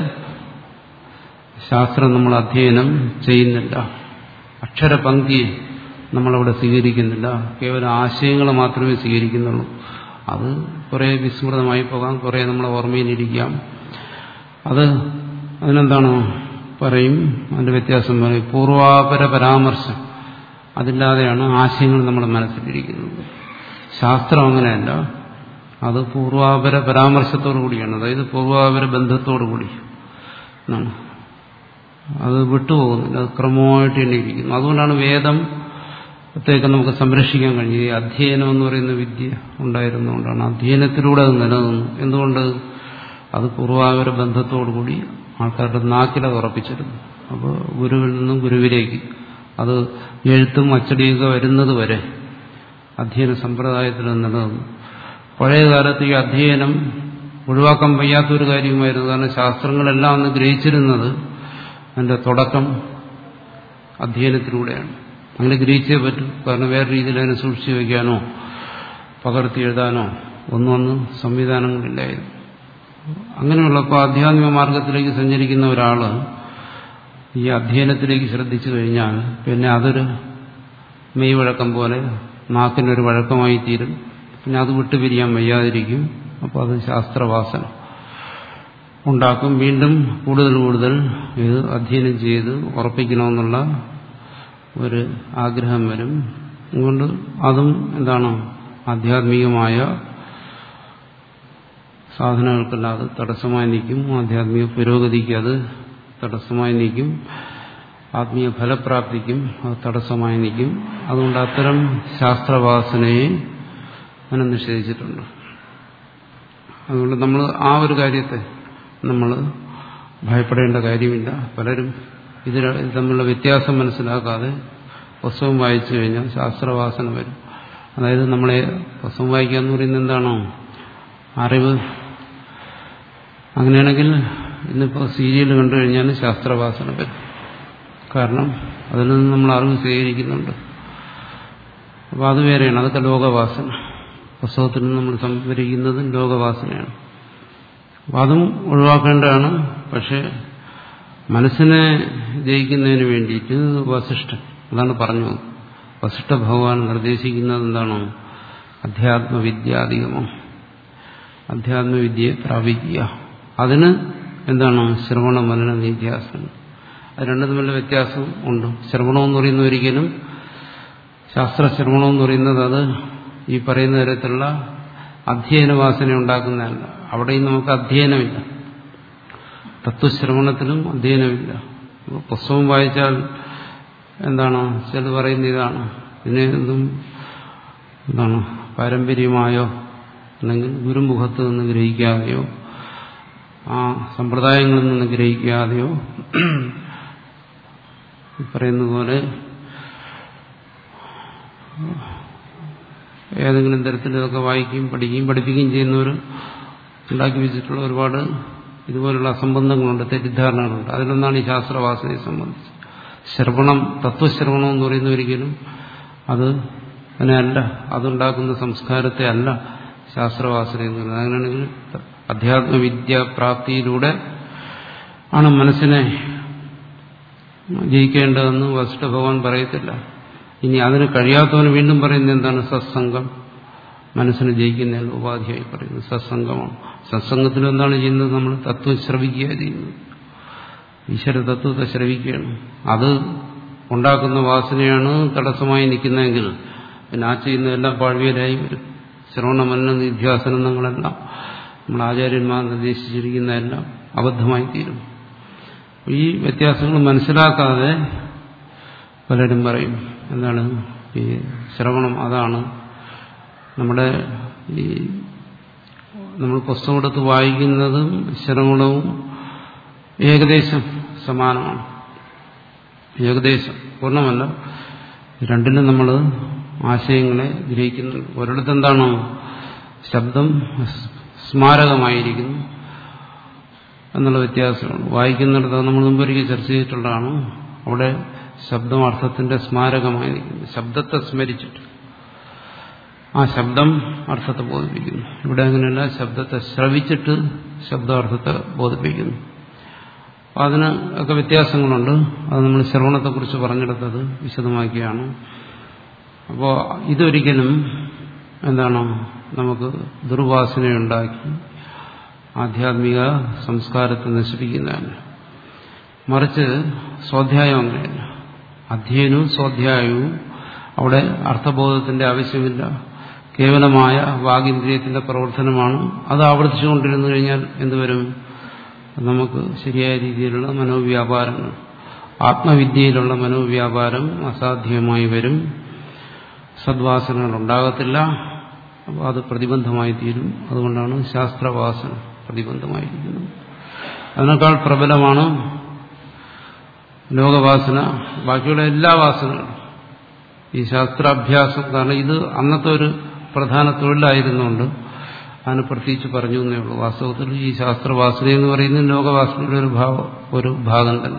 ശാസ്ത്രം നമ്മൾ അധ്യയനം ചെയ്യുന്നില്ല അക്ഷരപംക്തി നമ്മളവിടെ സ്വീകരിക്കുന്നില്ല കേവലം ആശയങ്ങൾ മാത്രമേ സ്വീകരിക്കുന്നുള്ളൂ അത് കുറേ വിസ്മൃതമായി പോകാം കുറേ നമ്മളെ ഓർമ്മയിലിരിക്കാം അത് അതിനെന്താണ് പറയും അതിന്റെ വ്യത്യാസം പറയും പൂർവാപര പരാമർശം അതില്ലാതെയാണ് ആശയങ്ങൾ നമ്മുടെ മനസ്സിലിരിക്കുന്നത് ശാസ്ത്രം അങ്ങനെയല്ല അത് പൂർവാപര പരാമർശത്തോടു കൂടിയാണ് അതായത് പൂർവാപര ബന്ധത്തോടു കൂടി എന്നാണ് അത് വിട്ടുപോകുന്നില്ല അത് ക്രമമായിട്ട് തന്നെ ഇരിക്കുന്നു അതുകൊണ്ടാണ് വേദം ത്തേക്ക് നമുക്ക് സംരക്ഷിക്കാൻ കഴിഞ്ഞു ഈ അധ്യയനം എന്ന് പറയുന്ന വിദ്യ ഉണ്ടായിരുന്നുകൊണ്ടാണ് അധ്യയനത്തിലൂടെ അത് നിലനിന്നു എന്തുകൊണ്ട് അത് പൂർവാപര ബന്ധത്തോടുകൂടി ആൾക്കാരുടെ നാക്കില ഉറപ്പിച്ചിരുന്നു അപ്പോൾ ഗുരുവിൽ നിന്നും ഗുരുവിലേക്ക് അത് എഴുത്തും അച്ചടിയൊക്കെ വരുന്നത് വരെ അധ്യയന സമ്പ്രദായത്തിൽ നിലനിന്നു പഴയ കാലത്ത് ഈ അധ്യയനം ഒഴിവാക്കാൻ വയ്യാത്തൊരു കാര്യമായിരുന്നു കാരണം ശാസ്ത്രങ്ങളെല്ലാം അന്ന് ഗ്രഹിച്ചിരുന്നത് അതിന്റെ തുടക്കം അധ്യയനത്തിലൂടെയാണ് അങ്ങനെ ഗ്രഹിച്ചേ പറ്റൂ കാരണം വേറെ രീതിയിൽ അതിനെ സൂക്ഷിച്ചു വയ്ക്കാനോ പകർത്തി എഴുതാനോ ഒന്നും അന്ന് സംവിധാനങ്ങളില്ലായിരുന്നു അങ്ങനെയുള്ളപ്പോൾ ആധ്യാത്മിക മാർഗത്തിലേക്ക് സഞ്ചരിക്കുന്ന ഒരാൾ ഈ അധ്യയനത്തിലേക്ക് ശ്രദ്ധിച്ചു കഴിഞ്ഞാൽ പിന്നെ അതൊരു മെയ് വഴക്കം പോലെ നാക്കിനൊരു വഴക്കമായി തീരും പിന്നെ അത് വിട്ടുപിരിയാൻ വയ്യാതിരിക്കും അപ്പോൾ അത് ശാസ്ത്രവാസന ഉണ്ടാക്കും വീണ്ടും കൂടുതൽ കൂടുതൽ ഇത് അധ്യയനം ചെയ്ത് ഉറപ്പിക്കണമെന്നുള്ള ഒരു ആഗ്രഹം വരും അതുകൊണ്ട് അതും എന്താണ് ആധ്യാത്മികമായ സാധനങ്ങൾക്കെല്ലാം അത് തടസ്സമായി നിൽക്കും ആധ്യാത്മിക പുരോഗതിക്ക് അത് തടസ്സമായി നിൽക്കും ആത്മീയ ഫലപ്രാപ്തിക്കും അത് തടസ്സമായി നിൽക്കും അതുകൊണ്ട് അത്തരം ശാസ്ത്രവാസനയെ അങ്ങനെ നിഷേധിച്ചിട്ടുണ്ട് അതുകൊണ്ട് നമ്മൾ ആ ഒരു കാര്യത്തെ നമ്മൾ ഭയപ്പെടേണ്ട കാര്യമില്ല പലരും ഇതിൽ തമ്മിലുള്ള വ്യത്യാസം മനസ്സിലാക്കാതെ പുസ്തകം വായിച്ചു കഴിഞ്ഞാൽ ശാസ്ത്രവാസന വരും അതായത് നമ്മളെ പുസ്തകം വായിക്കുക എന്ന് പറയുന്നത് എന്താണോ അറിവ് അങ്ങനെയാണെങ്കിൽ ഇന്നിപ്പോൾ സീരിയൽ കണ്ടു കഴിഞ്ഞാൽ ശാസ്ത്രവാസന വരും കാരണം അതിൽ നിന്ന് നമ്മൾ അറിവ് സ്വീകരിക്കുന്നുണ്ട് അപ്പോൾ അത് വേറെയാണ് അതൊക്കെ ലോകവാസന പുസ്തകത്തിൽ നിന്ന് നമ്മൾ സംഭരിക്കുന്നതും ലോകവാസനയാണ് അപ്പം അതും ഒഴിവാക്കേണ്ടതാണ് പക്ഷേ മനസ്സിനെ ജയിക്കുന്നതിന് വേണ്ടിയിട്ട് വസിഷ്ഠൻ അതാണ് പറഞ്ഞു വസിഷ്ഠ ഭഗവാൻ നിർദ്ദേശിക്കുന്നത് എന്താണോ അധ്യാത്മവിദ്യാധികമോ അധ്യാത്മവിദ്യയെ പ്രാപിക്കുക അതിന് എന്താണ് ശ്രവണ മനന നിത്യാസനം അത് രണ്ടും തമ്മിലുള്ള വ്യത്യാസം ഉണ്ട് ശ്രവണം എന്ന് പറയുന്ന ഒരിക്കലും ശാസ്ത്രശ്രവണം എന്ന് പറയുന്നത് അത് ഈ പറയുന്ന തരത്തിലുള്ള അധ്യയനവാസന ഉണ്ടാക്കുന്നതല്ല അവിടെയും നമുക്ക് അധ്യയനമില്ല തത്വശ്രവണത്തിലും അധ്യയനമില്ല പുസ്തകം വായിച്ചാൽ എന്താണ് ചില പറയുന്ന ഇതാണ് ഇതിനെ എന്തും എന്താണ് പാരമ്പര്യമായോ അല്ലെങ്കിൽ ഗുരുമുഖത്ത് നിന്ന് ഗ്രഹിക്കാതെയോ ആ സമ്പ്രദായങ്ങളിൽ നിന്ന് ഗ്രഹിക്കാതെയോ പറയുന്ന പോലെ ഏതെങ്കിലും തരത്തിൽ ഇതൊക്കെ വായിക്കുകയും പഠിക്കുകയും പഠിപ്പിക്കുകയും ചെയ്യുന്നവർ ഉണ്ടാക്കി വെച്ചിട്ടുള്ള ഒരുപാട് ഇതുപോലുള്ള അസംബന്ധങ്ങളുണ്ട് തെറ്റിദ്ധാരണകളുണ്ട് അതിലൊന്നാണ് ഈ ശാസ്ത്രവാസനയെ സംബന്ധിച്ച് ശ്രവണം തത്വശ്രവണം എന്ന് പറയുന്ന ഒരിക്കലും അത് അതിനല്ല അതുണ്ടാക്കുന്ന സംസ്കാരത്തെ അല്ല ശാസ്ത്രവാസന എന്ന് പറയുന്നത് അങ്ങനെയാണെങ്കിൽ അധ്യാത്മവിദ്യ പ്രാപ്തിയിലൂടെ ആണ് മനസ്സിനെ ജയിക്കേണ്ടതെന്ന് വസിഷ്ഠ ഭഗവാൻ പറയത്തില്ല ഇനി അതിന് കഴിയാത്തവന് വീണ്ടും പറയുന്നത് എന്താണ് സത്സംഗം മനസ്സിനെ ജയിക്കുന്നതിന് ഉപാധിയായി പറയുന്നത് സത്സംഗമാണ് സത്സംഗത്തിൽ എന്താണ് ചെയ്യുന്നത് നമ്മൾ തത്വം ശ്രവിക്കുക ചെയ്യുന്നത് ഈശ്വര തത്വത്തെ ശ്രവിക്കുകയാണ് അത് ഉണ്ടാക്കുന്ന വാസനയാണ് തടസ്സമായി നിൽക്കുന്നതെങ്കിൽ പിന്നെ ആ ചെയ്യുന്നതെല്ലാം പാഴ്വിയലായി വരും ശ്രവണമന്ന നിധ്യാസനങ്ങളെല്ലാം നമ്മൾ ആചാര്യന്മാർ നിർദ്ദേശിച്ചിരിക്കുന്നതെല്ലാം അബദ്ധമായി തീരും ഈ വ്യത്യാസങ്ങൾ മനസ്സിലാക്കാതെ പലരും പറയും എന്താണ് ഈ ശ്രവണം അതാണ് നമ്മുടെ ഈ നമ്മൾ പുസ്തകം എടുത്ത് വായിക്കുന്നതും ശ്രവണവും ഏകദേശം സമാനമാണ് ഏകദേശം പൂർണ്ണമല്ല രണ്ടിനും നമ്മൾ ആശയങ്ങളെ ഗ്രഹിക്കുന്നുണ്ട് ഒരിടത്ത് എന്താണോ ശബ്ദം സ്മാരകമായിരിക്കുന്നു എന്നുള്ള വ്യത്യാസമാണ് വായിക്കുന്നിടത്ത് നമ്മൾ മുമ്പൊരിക്കൽ ചർച്ച ചെയ്തിട്ടുള്ളതാണ് അവിടെ ശബ്ദം അർത്ഥത്തിന്റെ സ്മാരകമായിരിക്കുന്നു ശബ്ദത്തെ സ്മരിച്ചിട്ട് ആ ശബ്ദം അർത്ഥത്തെ ബോധിപ്പിക്കുന്നു ഇവിടെ അങ്ങനെയല്ല ശബ്ദത്തെ ശ്രവിച്ചിട്ട് ശബ്ദാർത്ഥത്തെ ബോധിപ്പിക്കുന്നു അപ്പം അതിന് ഒക്കെ വ്യത്യാസങ്ങളുണ്ട് അത് നമ്മൾ ശ്രവണത്തെക്കുറിച്ച് പറഞ്ഞെടുത്തത് വിശദമാക്കിയാണ് അപ്പോൾ ഇതൊരിക്കലും എന്താണ് നമുക്ക് ദുർവാസനയുണ്ടാക്കി ആധ്യാത്മിക സംസ്കാരത്തെ നശിപ്പിക്കുന്നതല്ല മറിച്ച് സ്വാധ്യായം അങ്ങനെയല്ല അധ്യയനവും സ്വാധ്യായവും അവിടെ അർത്ഥബോധത്തിന്റെ ആവശ്യമില്ല കേവലമായ വാഗിന്ദ്രിയത്തിന്റെ പ്രവർത്തനമാണ് അത് ആവർത്തിച്ചുകൊണ്ടിരുന്നു കഴിഞ്ഞാൽ എന്തുവരും നമുക്ക് ശരിയായ രീതിയിലുള്ള മനോവ്യാപാരങ്ങൾ ആത്മവിദ്യയിലുള്ള മനോവ്യാപാരം അസാധ്യമായി വരും സദ്വാസനകൾ ഉണ്ടാകത്തില്ല അപ്പോൾ അത് പ്രതിബന്ധമായി തീരും അതുകൊണ്ടാണ് ശാസ്ത്രവാസന പ്രതിബന്ധമായിരിക്കുന്നത് അതിനേക്കാൾ പ്രബലമാണ് ലോകവാസന ബാക്കിയുള്ള എല്ലാ വാസനകളും ഈ ശാസ്ത്രാഭ്യാസം കാരണം ഇത് അന്നത്തെ ഒരു പ്രധാന തൊഴിലായിരുന്നുകൊണ്ട് അതിന് പ്രത്യേകിച്ച് പറഞ്ഞു എന്നേ ഉള്ളൂ വാസ്തവത്തിൽ ഈ ശാസ്ത്രവാസന എന്ന് പറയുന്നത് ലോകവാസനയുടെ ഒരു ഭാവം ഒരു ഭാഗം തന്നെ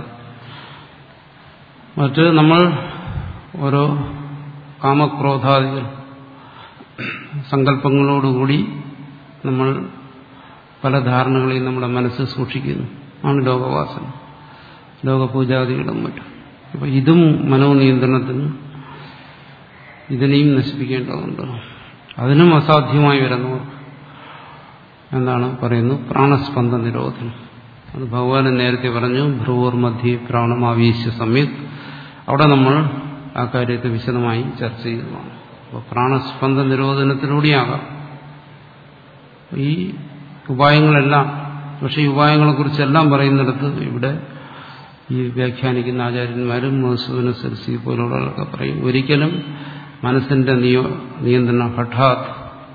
മറ്റ് നമ്മൾ ഓരോ കാമക്രോധാദികൾ സങ്കല്പങ്ങളോടുകൂടി നമ്മൾ പല ധാരണകളെയും നമ്മുടെ മനസ്സ് സൂക്ഷിക്കുന്നു ആണ് ലോകവാസന ലോകപൂജാദികളും മറ്റും അപ്പം ഇതും മനോനിയന്ത്രണത്തിന് ഇതിനെയും നശിപ്പിക്കേണ്ടതുണ്ട് അതിനും അസാധ്യമായി വരുന്നവർ എന്താണ് പറയുന്നു പ്രാണസ്പന്ദ നിരോധനം അത് ഭഗവാൻ നേരത്തെ പറഞ്ഞു ഭ്രുവോർ മധ്യ പ്രാണമാവീശ്യ സമയത്ത് അവിടെ നമ്മൾ ആ കാര്യത്തെ വിശദമായി ചർച്ച ചെയ്തതാണ് അപ്പോൾ പ്രാണസ്പന്ദ നിരോധനത്തിലൂടെയാകാം ഈ ഉപായങ്ങളെല്ലാം പക്ഷെ ഈ ഉപായങ്ങളെക്കുറിച്ചെല്ലാം പറയുന്നിടത്ത് ഇവിടെ ഈ വ്യാഖ്യാനിക്കുന്ന ആചാര്യന്മാരും മധുസൂദന സരസി പോലുള്ളവരൊക്കെ പറയും ഒരിക്കലും മനസ്സിന്റെ നിയോ നിയന്ത്രണം ഹഠാത്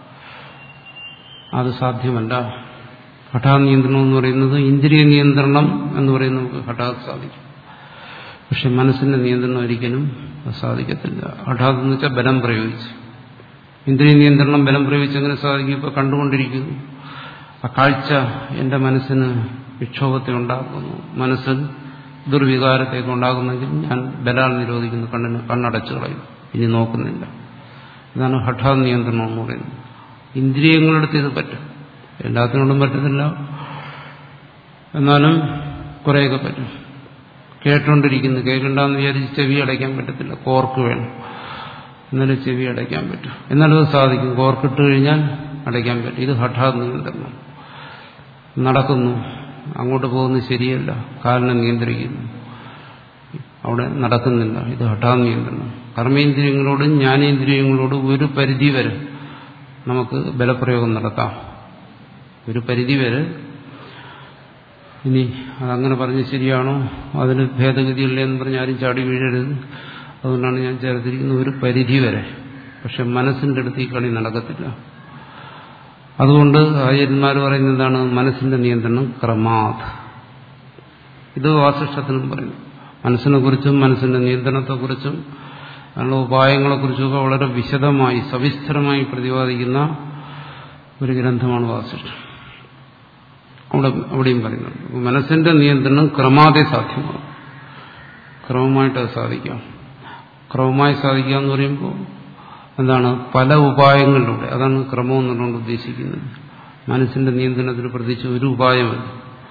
അത് സാധ്യമല്ല ഹഠാത് നിയന്ത്രണം എന്ന് പറയുന്നത് ഇന്ദ്രിയ നിയന്ത്രണം എന്ന് പറയുന്നത് നമുക്ക് ഹഠാത് സാധിക്കും പക്ഷെ മനസ്സിന്റെ നിയന്ത്രണം ഒരിക്കലും സാധിക്കത്തില്ല ഹഠാത് എന്ന് വെച്ചാൽ ബലം പ്രയോഗിച്ച് ഇന്ദ്രിയ നിയന്ത്രണം ബലം പ്രയോഗിച്ച് എങ്ങനെ സാധിക്കും ഇപ്പൊ കണ്ടുകൊണ്ടിരിക്കുന്നു ആ കാഴ്ച എന്റെ മനസ്സിന് വിക്ഷോഭത്തെ ഉണ്ടാക്കുന്നു മനസ്സിൽ ദുർവികാരത്തേക്ക് ഉണ്ടാകുന്നെങ്കിൽ ഞാൻ ബലാൽ നിരോധിക്കുന്നു കണ്ണിന് കണ്ണടച്ചു കളയും ഇനി നോക്കുന്നില്ല ഇതാണ് ഹഠാത് നിയന്ത്രണം എന്ന് പറയുന്നത് ഇന്ദ്രിയങ്ങളെടുത്ത് ഇത് പറ്റും എല്ലാത്തിനോടും പറ്റത്തില്ല എന്നാലും കുറേയൊക്കെ പറ്റും കേട്ടോണ്ടിരിക്കുന്നു കേൾക്കണ്ടെന്ന് വിചാരിച്ച് ചെവി അടയ്ക്കാൻ പറ്റത്തില്ല കോർക്ക് വേണം എന്നാലും ചെവി അടയ്ക്കാൻ പറ്റും എന്നാലും അത് സാധിക്കും കോർക്കിട്ട് കഴിഞ്ഞാൽ അടയ്ക്കാൻ പറ്റും ഇത് ഹഠാത് നിയന്ത്രണം നടക്കുന്നു അങ്ങോട്ട് പോകുന്നത് ശരിയല്ല കാലിനെ നിയന്ത്രിക്കുന്നു അവിടെ നടക്കുന്നില്ല ഇത് ഹഠാത് നിയന്ത്രണം കർമ്മേന്ദ്രിയങ്ങളോടും ജ്ഞാനേന്ദ്രിയങ്ങളോടും ഒരു പരിധി വരെ നമുക്ക് ബലപ്രയോഗം നടത്താം ഒരു പരിധി വരെ ഇനി അതങ്ങനെ പറഞ്ഞ് ശരിയാണോ അതിന് ഭേദഗതിയില്ലേ എന്ന് പറഞ്ഞ് ആരും ചാടി വീഴരുത് അതുകൊണ്ടാണ് ഞാൻ ചേർത്തിരിക്കുന്നത് ഒരു പരിധി വരെ പക്ഷെ മനസ്സിന്റെ അടുത്ത് ഈ കളി നടക്കത്തില്ല അതുകൊണ്ട് ആചാര്യന്മാർ പറയുന്നത് എന്താണ് മനസ്സിന്റെ നിയന്ത്രണം ക്രമാത് ഇത് വാസിഷ്ടത്തിനും പറയുന്നു മനസ്സിനെ കുറിച്ചും മനസ്സിന്റെ നിയന്ത്രണത്തെക്കുറിച്ചും അതിനുള്ള ഉപായങ്ങളെക്കുറിച്ചുമൊക്കെ വളരെ വിശദമായി സവിസ്തരമായി പ്രതിപാദിക്കുന്ന ഒരു ഗ്രന്ഥമാണ് വാസിഷ്ടം അവിടെ അവിടെയും പറയുന്നുണ്ട് മനസ്സിന്റെ നിയന്ത്രണം ക്രമാതെ സാധ്യമാകും ക്രമമായിട്ട് അത് സാധിക്കാം ക്രമമായി സാധിക്കുക എന്ന് പറയുമ്പോൾ എന്താണ് പല ഉപായങ്ങളിലൂടെ അതാണ് ക്രമം എന്നുകൊണ്ട് ഉദ്ദേശിക്കുന്നത് മനസ്സിന്റെ നിയന്ത്രണത്തിന് പ്രത്യേകിച്ച് ഒരു ഉപായമല്ല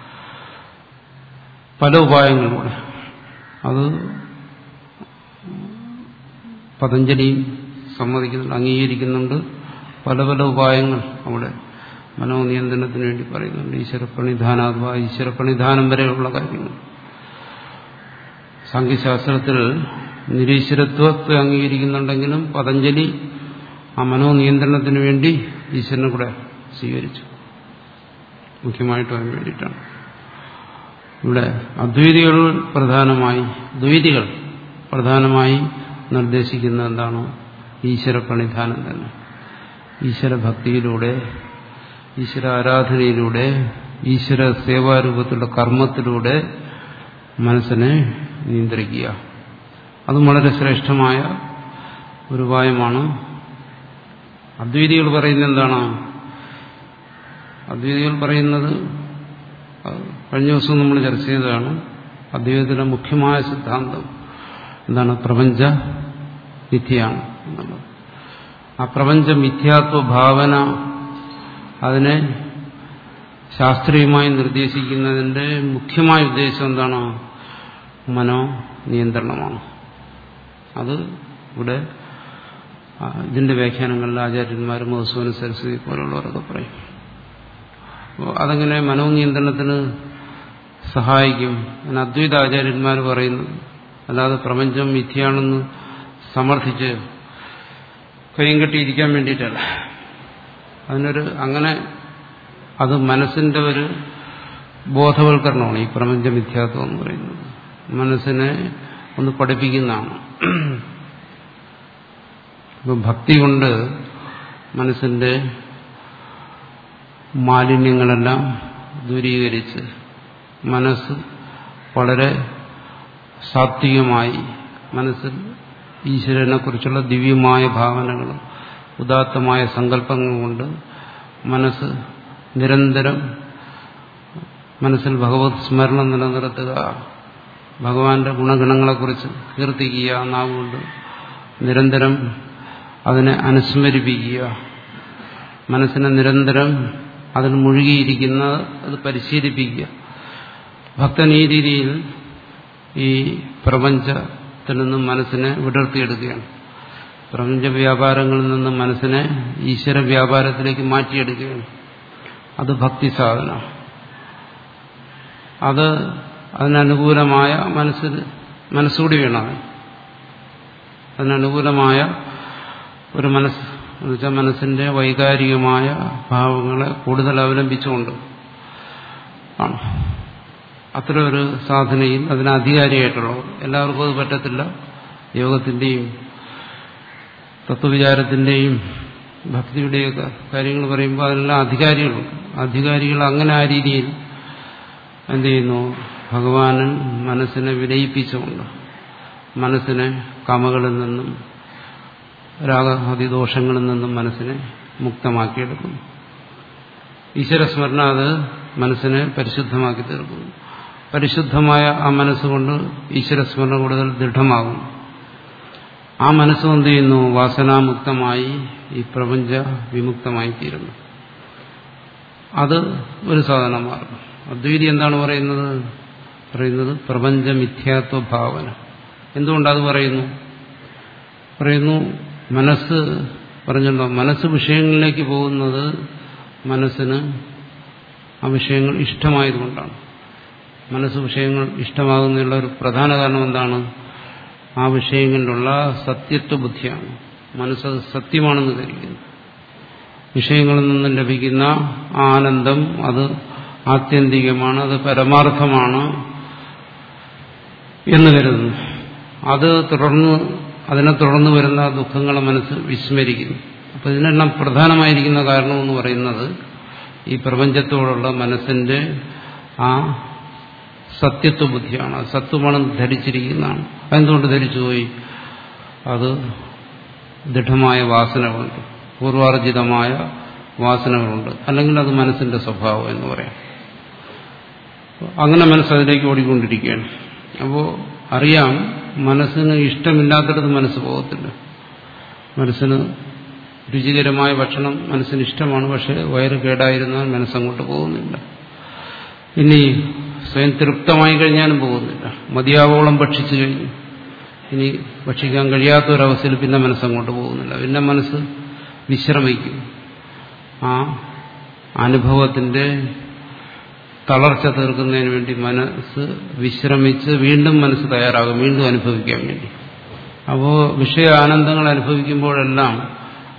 പല ഉപായങ്ങളിലൂടെ അത് പതഞ്ജലിയും സമ്മതിക്കുന്നുണ്ട് അംഗീകരിക്കുന്നുണ്ട് പല പല ഉപായങ്ങൾ അവിടെ മനോനിയന്ത്രണത്തിന് വേണ്ടി പറയുന്നുണ്ട് ഈശ്വരപ്രണിധാനാത്വ ഈശ്വരപ്രണിധാനം വരെയുള്ള കാര്യങ്ങൾ സാങ്കേശാസ്ത്രത്തിൽ നിരീശ്വരത്വത്തെ അംഗീകരിക്കുന്നുണ്ടെങ്കിലും പതഞ്ജലി ആ മനോനിയന്ത്രണത്തിന് വേണ്ടി ഈശ്വരനെ കൂടെ സ്വീകരിച്ചു മുഖ്യമായിട്ടും അതിന് വേണ്ടിയിട്ടാണ് ഇവിടെ അദ്വൈതികൾ പ്രധാനമായി ദ്വൈതികൾ പ്രധാനമായി നിർദ്ദേശിക്കുന്ന എന്താണ് ഈശ്വര പ്രണിധാനം തന്നെ ഈശ്വര ഭക്തിയിലൂടെ ഈശ്വര ആരാധനയിലൂടെ ഈശ്വര സേവാരൂപത്തിലുള്ള കർമ്മത്തിലൂടെ മനസ്സിനെ നിയന്ത്രിക്കുക അതും വളരെ ശ്രേഷ്ഠമായ ഒരു ഉപായമാണ് അദ്വൈതികൾ പറയുന്നത് എന്താണ് അദ്വൈതികൾ പറയുന്നത് കഴിഞ്ഞ ദിവസം നമ്മൾ ചർച്ച ചെയ്തതാണ് അദ്വൈതത്തിലെ മുഖ്യമായ സിദ്ധാന്തം എന്താണ് പ്രപഞ്ച മിഥ്യയാണ് എന്നുള്ളത് ആ പ്രപഞ്ച മിഥ്യാത്വ ഭാവന അതിനെ ശാസ്ത്രീയമായി നിർദ്ദേശിക്കുന്നതിന്റെ മുഖ്യമായ ഉദ്ദേശം എന്താണ് മനോ നിയന്ത്രണമാണ് അത് ഇവിടെ ഇതിന്റെ വ്യാഖ്യാനങ്ങളിൽ ആചാര്യന്മാരും മധുസൂന സരസ്വതി പോലുള്ളവരൊക്കെ പറയും അപ്പോൾ അതങ്ങനെ മനോനിയന്ത്രണത്തിന് സഹായിക്കും എന്ന് അദ്വൈത ആചാര്യന്മാർ പറയുന്നു അല്ലാതെ പ്രപഞ്ചം മിഥ്യയാണെന്ന് സമർത്ഥിച്ച് കൈയും കെട്ടിയിരിക്കാൻ വേണ്ടിയിട്ടല്ല അതിനൊരു അങ്ങനെ അത് മനസ്സിന്റെ ഒരു ബോധവൽക്കരണമാണ് ഈ പ്രപഞ്ച മിഥ്യാത്വം എന്ന് പറയുന്നത് മനസ്സിനെ ഒന്ന് പഠിപ്പിക്കുന്നതാണ് ഇപ്പം ഭക്തി കൊണ്ട് മനസ്സിന്റെ മാലിന്യങ്ങളെല്ലാം ദൂരീകരിച്ച് മനസ്സ് വളരെ സാത്വികമായി മനസ്സിൽ ഈശ്വരനെ കുറിച്ചുള്ള ദിവ്യമായ ഭാവനകളും ഉദാത്തമായ സങ്കല്പങ്ങൾ കൊണ്ട് മനസ്സ് നിരന്തരം മനസ്സിൽ ഭഗവത് സ്മരണം നിലനിർത്തുക ഭഗവാന്റെ ഗുണഗണങ്ങളെക്കുറിച്ച് കീർത്തിക്കുക നാവുകൊണ്ട് നിരന്തരം അതിനെ അനുസ്മരിപ്പിക്കുക മനസ്സിനെ നിരന്തരം അതിൽ മുഴുകിയിരിക്കുന്ന അത് പരിശീലിപ്പിക്കുക ഭക്തൻ ഈ രീതിയിൽ ഈ പ്രപഞ്ചത്തിൽ നിന്നും മനസ്സിനെ വിടർത്തിയെടുക്കുകയാണ് പ്രപഞ്ച വ്യാപാരങ്ങളിൽ നിന്നും മനസ്സിനെ ഈശ്വര വ്യാപാരത്തിലേക്ക് മാറ്റിയെടുക്കുകയാണ് അത് ഭക്തി സാധന അത് അതിനനുകൂലമായ മനസ്സിൽ മനസ്സുകൂടി വേണം അതിനനുകൂലമായ ഒരു മനസ്സ് എന്നുവെച്ചാൽ മനസ്സിന്റെ വൈകാരികമായ ഭാവങ്ങളെ കൂടുതൽ അവലംബിച്ചുകൊണ്ട് ആണ് അത്ര ഒരു സാധനയിൽ അതിന് അധികാരിയായിട്ടുള്ളത് എല്ലാവർക്കും അത് പറ്റത്തില്ല യോഗത്തിന്റെയും തത്വവിചാരത്തിന്റെയും ഭക്തിയുടെയൊക്കെ കാര്യങ്ങൾ പറയുമ്പോൾ അതിനെല്ലാം അധികാരികളുണ്ട് അധികാരികൾ അങ്ങനെ ആ രീതിയിൽ എന്ത് ചെയ്യുന്നു ഭഗവാനൻ മനസ്സിനെ വിലയിപ്പിച്ചുകൊണ്ട് മനസ്സിനെ കമകളിൽ നിന്നും രാഗാദിദോഷങ്ങളിൽ നിന്നും മനസ്സിനെ മുക്തമാക്കിയെടുക്കുന്നു ഈശ്വരസ്മരണ അത് മനസ്സിനെ പരിശുദ്ധമാക്കി തീർക്കുന്നു പരിശുദ്ധമായ ആ മനസ്സുകൊണ്ട് ഈശ്വരസ്മരണ കൂടുതൽ ദൃഢമാകും ആ മനസ്സ് എന്ത് ചെയ്യുന്നു വാസനാമുക്തമായി ഈ പ്രപഞ്ച വിമുക്തമായി തീരുന്നു അത് ഒരു സാധനമാർഗം അദ്വൈതി എന്താണ് പറയുന്നത് പറയുന്നത് പ്രപഞ്ച മിഥ്യാത്വ ഭാവന എന്തുകൊണ്ടത് പറയുന്നു പറയുന്നു മനസ്സ് പറഞ്ഞല്ലോ മനസ്സ് വിഷയങ്ങളിലേക്ക് പോകുന്നത് മനസ്സിന് ആ വിഷയങ്ങൾ ഇഷ്ടമായതുകൊണ്ടാണ് മനസ്സ് വിഷയങ്ങൾ ഇഷ്ടമാകുന്നതിനുള്ള ഒരു പ്രധാന കാരണം എന്താണ് ആ വിഷയങ്ങളിലുള്ള സത്യത്വ ബുദ്ധിയാണ് മനസ്സത് സത്യമാണെന്ന് ധരിക്കുന്നു വിഷയങ്ങളിൽ നിന്നും ലഭിക്കുന്ന ആനന്ദം അത് ആത്യന്തികമാണ് അത് പരമാർത്ഥമാണ് എന്ന് കരുതുന്നു അത് തുടർന്ന് അതിനെ തുടർന്ന് വരുന്ന ദുഃഖങ്ങളെ മനസ്സ് വിസ്മരിക്കുന്നു അപ്പൊ ഇതിനെല്ലാം പ്രധാനമായിരിക്കുന്ന കാരണമെന്ന് പറയുന്നത് ഈ പ്രപഞ്ചത്തോടുള്ള മനസ്സിന്റെ ആ സത്യത്വ ബുദ്ധിയാണ് സത്വമാണെന്ന് ധരിച്ചിരിക്കുന്നതാണ് അതെന്തുകൊണ്ട് ധരിച്ചുപോയി അത് ദൃഢമായ വാസനകളുണ്ട് പൂർവാർജിതമായ വാസനകളുണ്ട് അല്ലെങ്കിൽ അത് മനസ്സിന്റെ സ്വഭാവം എന്ന് പറയാം അങ്ങനെ മനസ്സ് അതിലേക്ക് ഓടിക്കൊണ്ടിരിക്കുകയാണ് അപ്പോൾ അറിയാം മനസ്സിന് ഇഷ്ടമില്ലാത്തിടത്ത് മനസ്സ് പോകത്തില്ല മനസ്സിന് രുചികരമായ ഭക്ഷണം മനസ്സിന് ഇഷ്ടമാണ് പക്ഷെ വയറ് കേടായിരുന്നാൽ മനസ്സങ്ങോട്ട് പോകുന്നില്ല ഇനി സ്വയം തൃപ്തമായി കഴിഞ്ഞാലും പോകുന്നില്ല മതിയാവോളം ഭക്ഷിച്ചു കഴിഞ്ഞു ഇനി ഭക്ഷിക്കാൻ കഴിയാത്ത ഒരവസ്ഥയിൽ പിന്നെ മനസ്സങ്ങോട്ട് പോകുന്നില്ല പിന്നെ മനസ്സ് വിശ്രമിക്കും ആ അനുഭവത്തിന്റെ തളർച്ച തീർക്കുന്നതിന് വേണ്ടി മനസ്സ് വിശ്രമിച്ച് വീണ്ടും മനസ്സ് തയ്യാറാകും വീണ്ടും അനുഭവിക്കാൻ വേണ്ടി അപ്പോൾ വിഷയ ആനന്ദങ്ങൾ അനുഭവിക്കുമ്പോഴെല്ലാം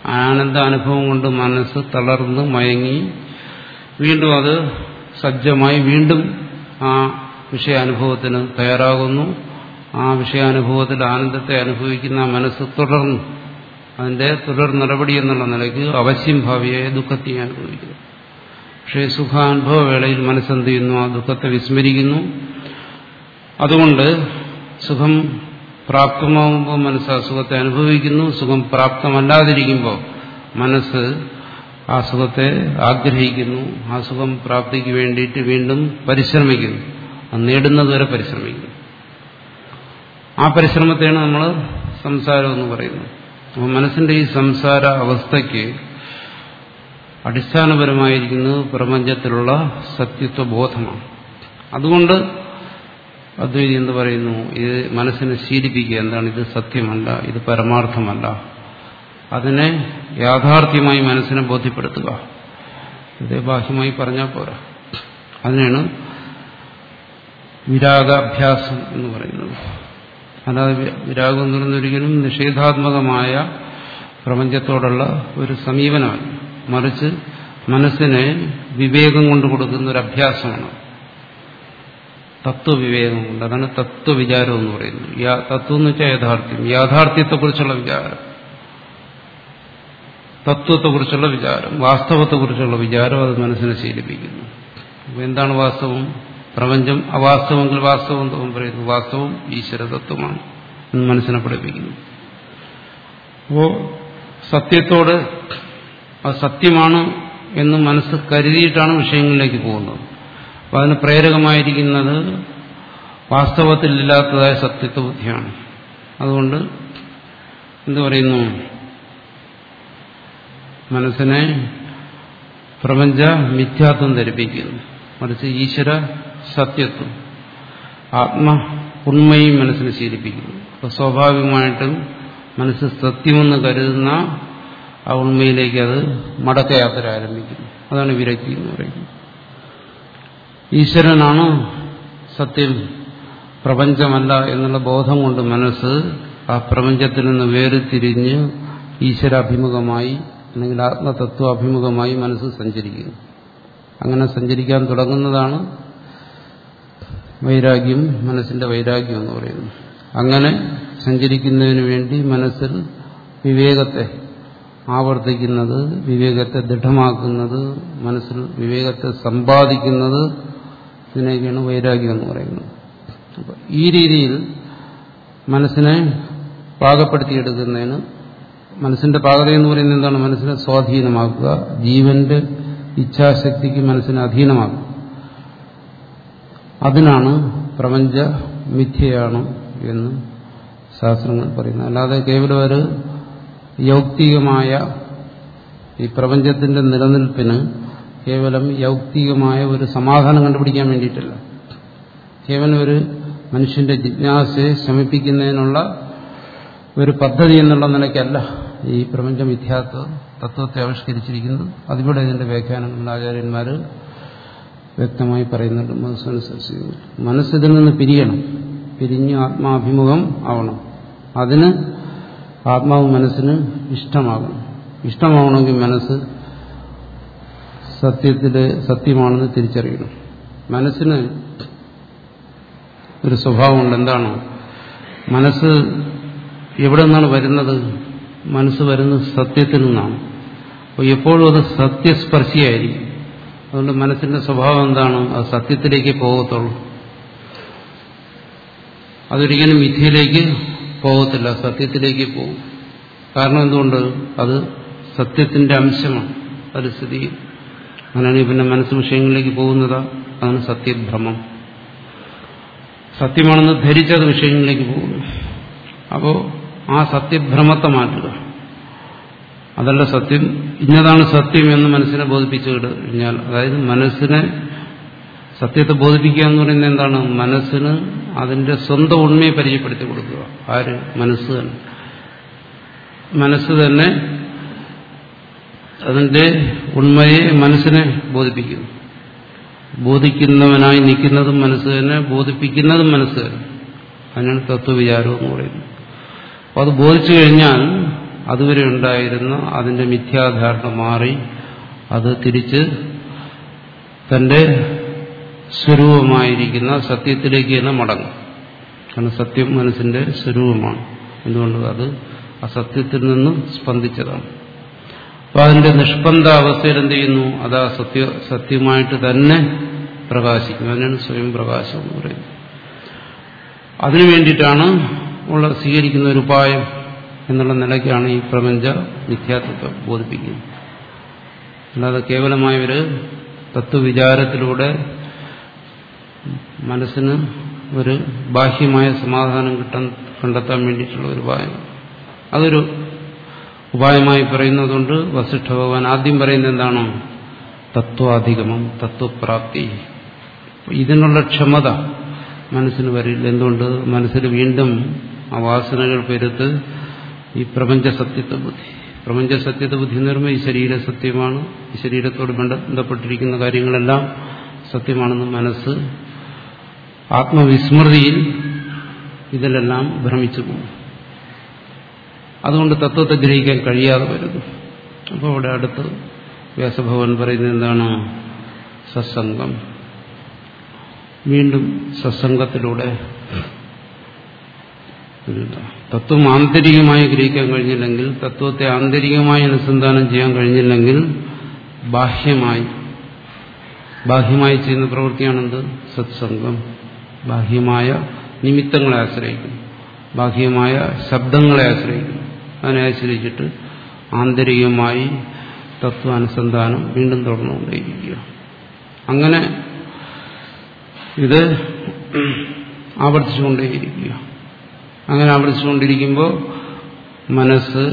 ആനന്ദ അനുഭവം കൊണ്ട് മനസ്സ് തളർന്ന് മയങ്ങി വീണ്ടും അത് സജ്ജമായി വീണ്ടും ആ വിഷയാനുഭവത്തിന് തയ്യാറാകുന്നു ആ വിഷയാനുഭവത്തിൽ ആനന്ദത്തെ അനുഭവിക്കുന്ന ആ മനസ്സ് തുടർന്നു അതിന്റെ തുടർ നടപടി എന്നുള്ള നിലയ്ക്ക് അവശ്യം ഭാവിയായ ദുഃഖത്തെ അനുഭവിക്കുന്നു പക്ഷേ സുഖാനുഭവ വേളയിൽ മനസ്സെന്ത് ചെയ്യുന്നു ആ ദുഃഖത്തെ വിസ്മരിക്കുന്നു അതുകൊണ്ട് സുഖം പ്രാപ്തമാകുമ്പോൾ മനസ്സ് ആ സുഖത്തെ അനുഭവിക്കുന്നു സുഖം പ്രാപ്തമല്ലാതിരിക്കുമ്പോൾ മനസ്സ് ആ സുഖത്തെ ആഗ്രഹിക്കുന്നു ആ സുഖം പ്രാപ്തിക്ക് വേണ്ടിയിട്ട് വീണ്ടും പരിശ്രമിക്കുന്നു അത് നേടുന്നതുവരെ പരിശ്രമിക്കുന്നു ആ പരിശ്രമത്തെയാണ് നമ്മൾ സംസാരം എന്ന് പറയുന്നത് അപ്പോൾ മനസ്സിന്റെ ഈ സംസാര അവസ്ഥയ്ക്ക് അടിസ്ഥാനപരമായിരിക്കുന്നത് പ്രപഞ്ചത്തിലുള്ള സത്യത്വ ബോധമാണ് അതുകൊണ്ട് അദ്വൈതി എന്ത് പറയുന്നു ഇത് മനസ്സിനെ ശീലിപ്പിക്കുക എന്താണ് ഇത് സത്യമല്ല ഇത് പരമാർത്ഥമല്ല അതിനെ യാഥാർത്ഥ്യമായി മനസ്സിനെ ബോധ്യപ്പെടുത്തുക ഇത് ബാഹ്യമായി പറഞ്ഞാൽ പോരാ അതിനാണ് വിരാഗാഭ്യാസം എന്ന് പറയുന്നത് അല്ലാതെ വിരാഗം എന്ന് പറയുന്നത് ഒരിക്കലും നിഷേധാത്മകമായ പ്രപഞ്ചത്തോടുള്ള ഒരു സമീപനമല്ല മറിച്ച് മനസ്സിനെ വിവേകം കൊണ്ട് കൊടുക്കുന്ന ഒരു അഭ്യാസമാണ് തത്വവിവേകം കൊണ്ട് അതാണ് തത്വവിചാരം എന്ന് പറയുന്നത് തത്വം എന്ന് വെച്ചാൽ യാഥാർത്ഥ്യം യാഥാർത്ഥ്യത്തെക്കുറിച്ചുള്ള വിചാരം തത്വത്തെക്കുറിച്ചുള്ള വിചാരം വാസ്തവത്തെക്കുറിച്ചുള്ള വിചാരം അത് മനസ്സിനെ ശീലിപ്പിക്കുന്നു അപ്പോൾ എന്താണ് വാസ്തവം പ്രപഞ്ചം അവാസ്തവമെങ്കിൽ വാസ്തവം തോന്നും പറയുന്നു വാസ്തവം ഈശ്വരതത്വമാണ് എന്ന് മനസ്സിനെ പഠിപ്പിക്കുന്നു അപ്പോ സത്യത്തോട് അത് സത്യമാണ് എന്ന് മനസ്സ് കരുതിയിട്ടാണ് വിഷയങ്ങളിലേക്ക് പോകുന്നത് അപ്പം അതിന് പ്രേരകമായിരിക്കുന്നത് വാസ്തവത്തിലില്ലാത്തതായ സത്യത്വ ബുദ്ധിയാണ് അതുകൊണ്ട് എന്തു പറയുന്നു മനസ്സിനെ പ്രപഞ്ച മിഥ്യാത്വം ധരിപ്പിക്കുന്നു മറിച്ച് ഈശ്വര സത്യത്വം ആത്മ ഉണ്മയും മനസ്സിനെ ശീലിപ്പിക്കുന്നു അപ്പോൾ സ്വാഭാവികമായിട്ടും മനസ്സ് സത്യമെന്ന് കരുതുന്ന ആ ഉണ്മയിലേക്ക് അത് മടക്കയാത്ര ആരംഭിക്കുന്നു അതാണ് വിരക്തി എന്ന് പറയുന്നത് ഈശ്വരനാണ് സത്യം പ്രപഞ്ചമല്ല എന്നുള്ള ബോധം കൊണ്ട് മനസ്സ് ആ പ്രപഞ്ചത്തിൽ നിന്ന് വേറിത്തിരിഞ്ഞ് ഈശ്വരാഭിമുഖമായി അല്ലെങ്കിൽ ആത്മതത്വാഭിമുഖമായി മനസ്സ് സഞ്ചരിക്കുന്നു അങ്ങനെ സഞ്ചരിക്കാൻ തുടങ്ങുന്നതാണ് വൈരാഗ്യം മനസ്സിന്റെ വൈരാഗ്യം എന്ന് പറയുന്നത് അങ്ങനെ സഞ്ചരിക്കുന്നതിന് വേണ്ടി മനസ്സിൽ വിവേകത്തെ ആവർത്തിക്കുന്നത് വിവേകത്തെ ദൃഢമാക്കുന്നത് മനസ്സിൽ വിവേകത്തെ സമ്പാദിക്കുന്നത് ഇതിനെയൊക്കെയാണ് വൈരാഗ്യം എന്ന് പറയുന്നത് അപ്പോൾ ഈ രീതിയിൽ മനസ്സിനെ പാകപ്പെടുത്തിയെടുക്കുന്നതിന് മനസ്സിന്റെ പാകത എന്ന് പറയുന്നത് എന്താണ് മനസ്സിനെ സ്വാധീനമാക്കുക ജീവന്റെ ഇച്ഛാശക്തിക്ക് മനസ്സിനെ അധീനമാക്കുക അതിനാണ് പ്രപഞ്ച മിഥ്യയാണ് എന്ന് ശാസ്ത്രങ്ങൾ പറയുന്നത് അല്ലാതെ കേവലം ഒരു യൗക്തികമായ ഈ പ്രപഞ്ചത്തിന്റെ നിലനിൽപ്പിന് കേവലം യൗക്തികമായ ഒരു സമാധാനം കണ്ടുപിടിക്കാൻ വേണ്ടിയിട്ടല്ല കേവലം ഒരു മനുഷ്യന്റെ ജിജ്ഞാസയെ ശമിപ്പിക്കുന്നതിനുള്ള ഒരു പദ്ധതി എന്നുള്ള നിലയ്ക്കല്ല ഈ പ്രപഞ്ച മിഥ്യാത്വ തത്വത്തെ ആവിഷ്കരിച്ചിരിക്കുന്നത് അതിവിടെ ഇതിന്റെ വ്യാഖ്യാനങ്ങളിൽ ആചാര്യന്മാർ വ്യക്തമായി പറയുന്നുണ്ട് മനസ്സനുസരിച്ച് മനസ്സിതിൽ നിന്ന് പിരിയണം പിരിഞ്ഞ് ആത്മാഭിമുഖം ആവണം അതിന് ആത്മാവ് മനസ്സിന് ഇഷ്ടമാകണം ഇഷ്ടമാവണമെങ്കിൽ മനസ്സ് സത്യത്തില് സത്യമാണെന്ന് തിരിച്ചറിയണം മനസ്സിന് ഒരു സ്വഭാവമുണ്ട് എന്താണ് മനസ്സ് എവിടെ നിന്നാണ് വരുന്നത് മനസ്സ് വരുന്നത് സത്യത്തിൽ നിന്നാണ് അപ്പോൾ എപ്പോഴും അത് സത്യസ്പർശിയായിരിക്കും അതുകൊണ്ട് മനസ്സിന്റെ സ്വഭാവം എന്താണ് അത് സത്യത്തിലേക്ക് പോകത്തുള്ളൂ അതൊരിക്കലും വിധിയിലേക്ക് പോകത്തില്ല സത്യത്തിലേക്ക് പോകും കാരണം എന്തുകൊണ്ട് അത് സത്യത്തിന്റെ അംശമാണ് പരിസ്ഥിതി അങ്ങനെയാണെങ്കിൽ പിന്നെ മനസ്സ് വിഷയങ്ങളിലേക്ക് പോകുന്നതാ അതാണ് സത്യഭ്രമം സത്യമാണെന്ന് ധരിച്ചത് വിഷയങ്ങളിലേക്ക് പോകുന്നു അപ്പോൾ ആ സത്യഭ്രമത്തെ മാറ്റുക അതല്ല സത്യം ഇന്നതാണ് സത്യം എന്ന് മനസ്സിനെ ബോധിപ്പിച്ചു കഴിഞ്ഞാൽ അതായത് മനസ്സിനെ സത്യത്തെ ബോധിപ്പിക്കുക എന്ന് പറയുന്നത് എന്താണ് മനസ്സിന് അതിന്റെ സ്വന്തം ഉണ്മയെ പരിചയപ്പെടുത്തി കൊടുക്കുക ആര് മനസ്സ് തന്നെ മനസ്സ് തന്നെ അതിന്റെ ഉണ്മയെ മനസ്സിനെ ബോധിപ്പിക്കുന്നു ബോധിക്കുന്നവനായി നിൽക്കുന്നതും മനസ്സ് തന്നെ ബോധിപ്പിക്കുന്നതും മനസ്സ് തന്നെ അതിനാണ് തത്വവിചാരം എന്ന് പറയുന്നത് അപ്പോൾ അത് ബോധിച്ചു കഴിഞ്ഞാൽ അതുവരെ ഉണ്ടായിരുന്ന അതിന്റെ മിഥ്യാധാരണ മാറി അത് തിരിച്ച് തന്റെ സ്വരൂപമായിരിക്കുന്ന സത്യത്തിലേക്ക് തന്നെ മടങ്ങും കാരണം സത്യം മനസ്സിന്റെ സ്വരൂപമാണ് എന്തുകൊണ്ട് അത് ആ സത്യത്തിൽ നിന്ന് സ്പന്ദിച്ചതാണ് അപ്പൊ അതിന്റെ നിഷ്പന്ദ അവസ്ഥയിൽ എന്ത് ചെയ്യുന്നു അത് ആ സത്യ സത്യമായിട്ട് തന്നെ പ്രകാശിക്കും അതിനാണ് സ്വയം പ്രകാശം എന്ന് പറയുന്നത് അതിനു വേണ്ടിയിട്ടാണ് ഉള്ള സ്വീകരിക്കുന്ന ഒരു ഉപായം എന്നുള്ള നിലയ്ക്കാണ് ഈ പ്രപഞ്ച മിഥ്യാത്വത്തെ ബോധിപ്പിക്കുന്നത് അല്ലാതെ കേവലമായ ഒരു തത്വവിചാരത്തിലൂടെ മനസ്സിന് ഒരു ബാഹ്യമായ സമാധാനം കിട്ടാൻ കണ്ടെത്താൻ വേണ്ടിയിട്ടുള്ള ഒരു ഉപായം അതൊരു ഉപായമായി പറയുന്നതുകൊണ്ട് വസിഷ്ഠ ഭഗവാൻ ആദ്യം പറയുന്നത് എന്താണോ തത്വാധിഗമം തത്വപ്രാപ്തി ഇതിനുള്ള ക്ഷമത മനസ്സിന് വരില്ല എന്തുകൊണ്ട് മനസ്സിൽ വീണ്ടും ആ വാസനകൾ പെരുത്ത് ഈ പ്രപഞ്ച സത്യത്വ ബുദ്ധി പ്രപഞ്ച സത്യത്വ ബുദ്ധി എന്ന് പറയുമ്പോൾ ഈ ശരീര സത്യമാണ് ഈ ശരീരത്തോട് ബന്ധപ്പെട്ടിരിക്കുന്ന കാര്യങ്ങളെല്ലാം സത്യമാണെന്ന് മനസ്സ് ആത്മവിസ്മൃതിയിൽ ഇതിലെല്ലാം ഭ്രമിച്ചു പോകും അതുകൊണ്ട് തത്വത്തെ ഗ്രഹിക്കാൻ കഴിയാതെ വരുന്നു അപ്പോൾ അവിടെ അടുത്ത് വ്യാസഭവൻ പറയുന്നത് എന്താണ് സത്സംഗം വീണ്ടും സത്സംഗത്തിലൂടെ തത്വം ആന്തരികമായി ഗ്രഹിക്കാൻ കഴിഞ്ഞില്ലെങ്കിൽ തത്വത്തെ ആന്തരികമായി അനുസന്ധാനം ചെയ്യാൻ കഴിഞ്ഞില്ലെങ്കിൽ ബാഹ്യമായി ബാഹ്യമായി ചെയ്യുന്ന പ്രവൃത്തിയാണെന്ത് സത്സംഗം ബാഹ്യമായ നിമിത്തങ്ങളെ ആശ്രയിക്കും ബാഹ്യമായ ശബ്ദങ്ങളെ ആശ്രയിക്കും അതിനെ ആശ്രയിച്ചിട്ട് ആന്തരികമായി തത്വാനുസന്ധാനം വീണ്ടും തുടർന്നുകൊണ്ടേയിരിക്കുക അങ്ങനെ ഇത് ആവർത്തിച്ചുകൊണ്ടേയിരിക്കുക അങ്ങനെ ആവർത്തിച്ചുകൊണ്ടിരിക്കുമ്പോൾ മനസ്സ്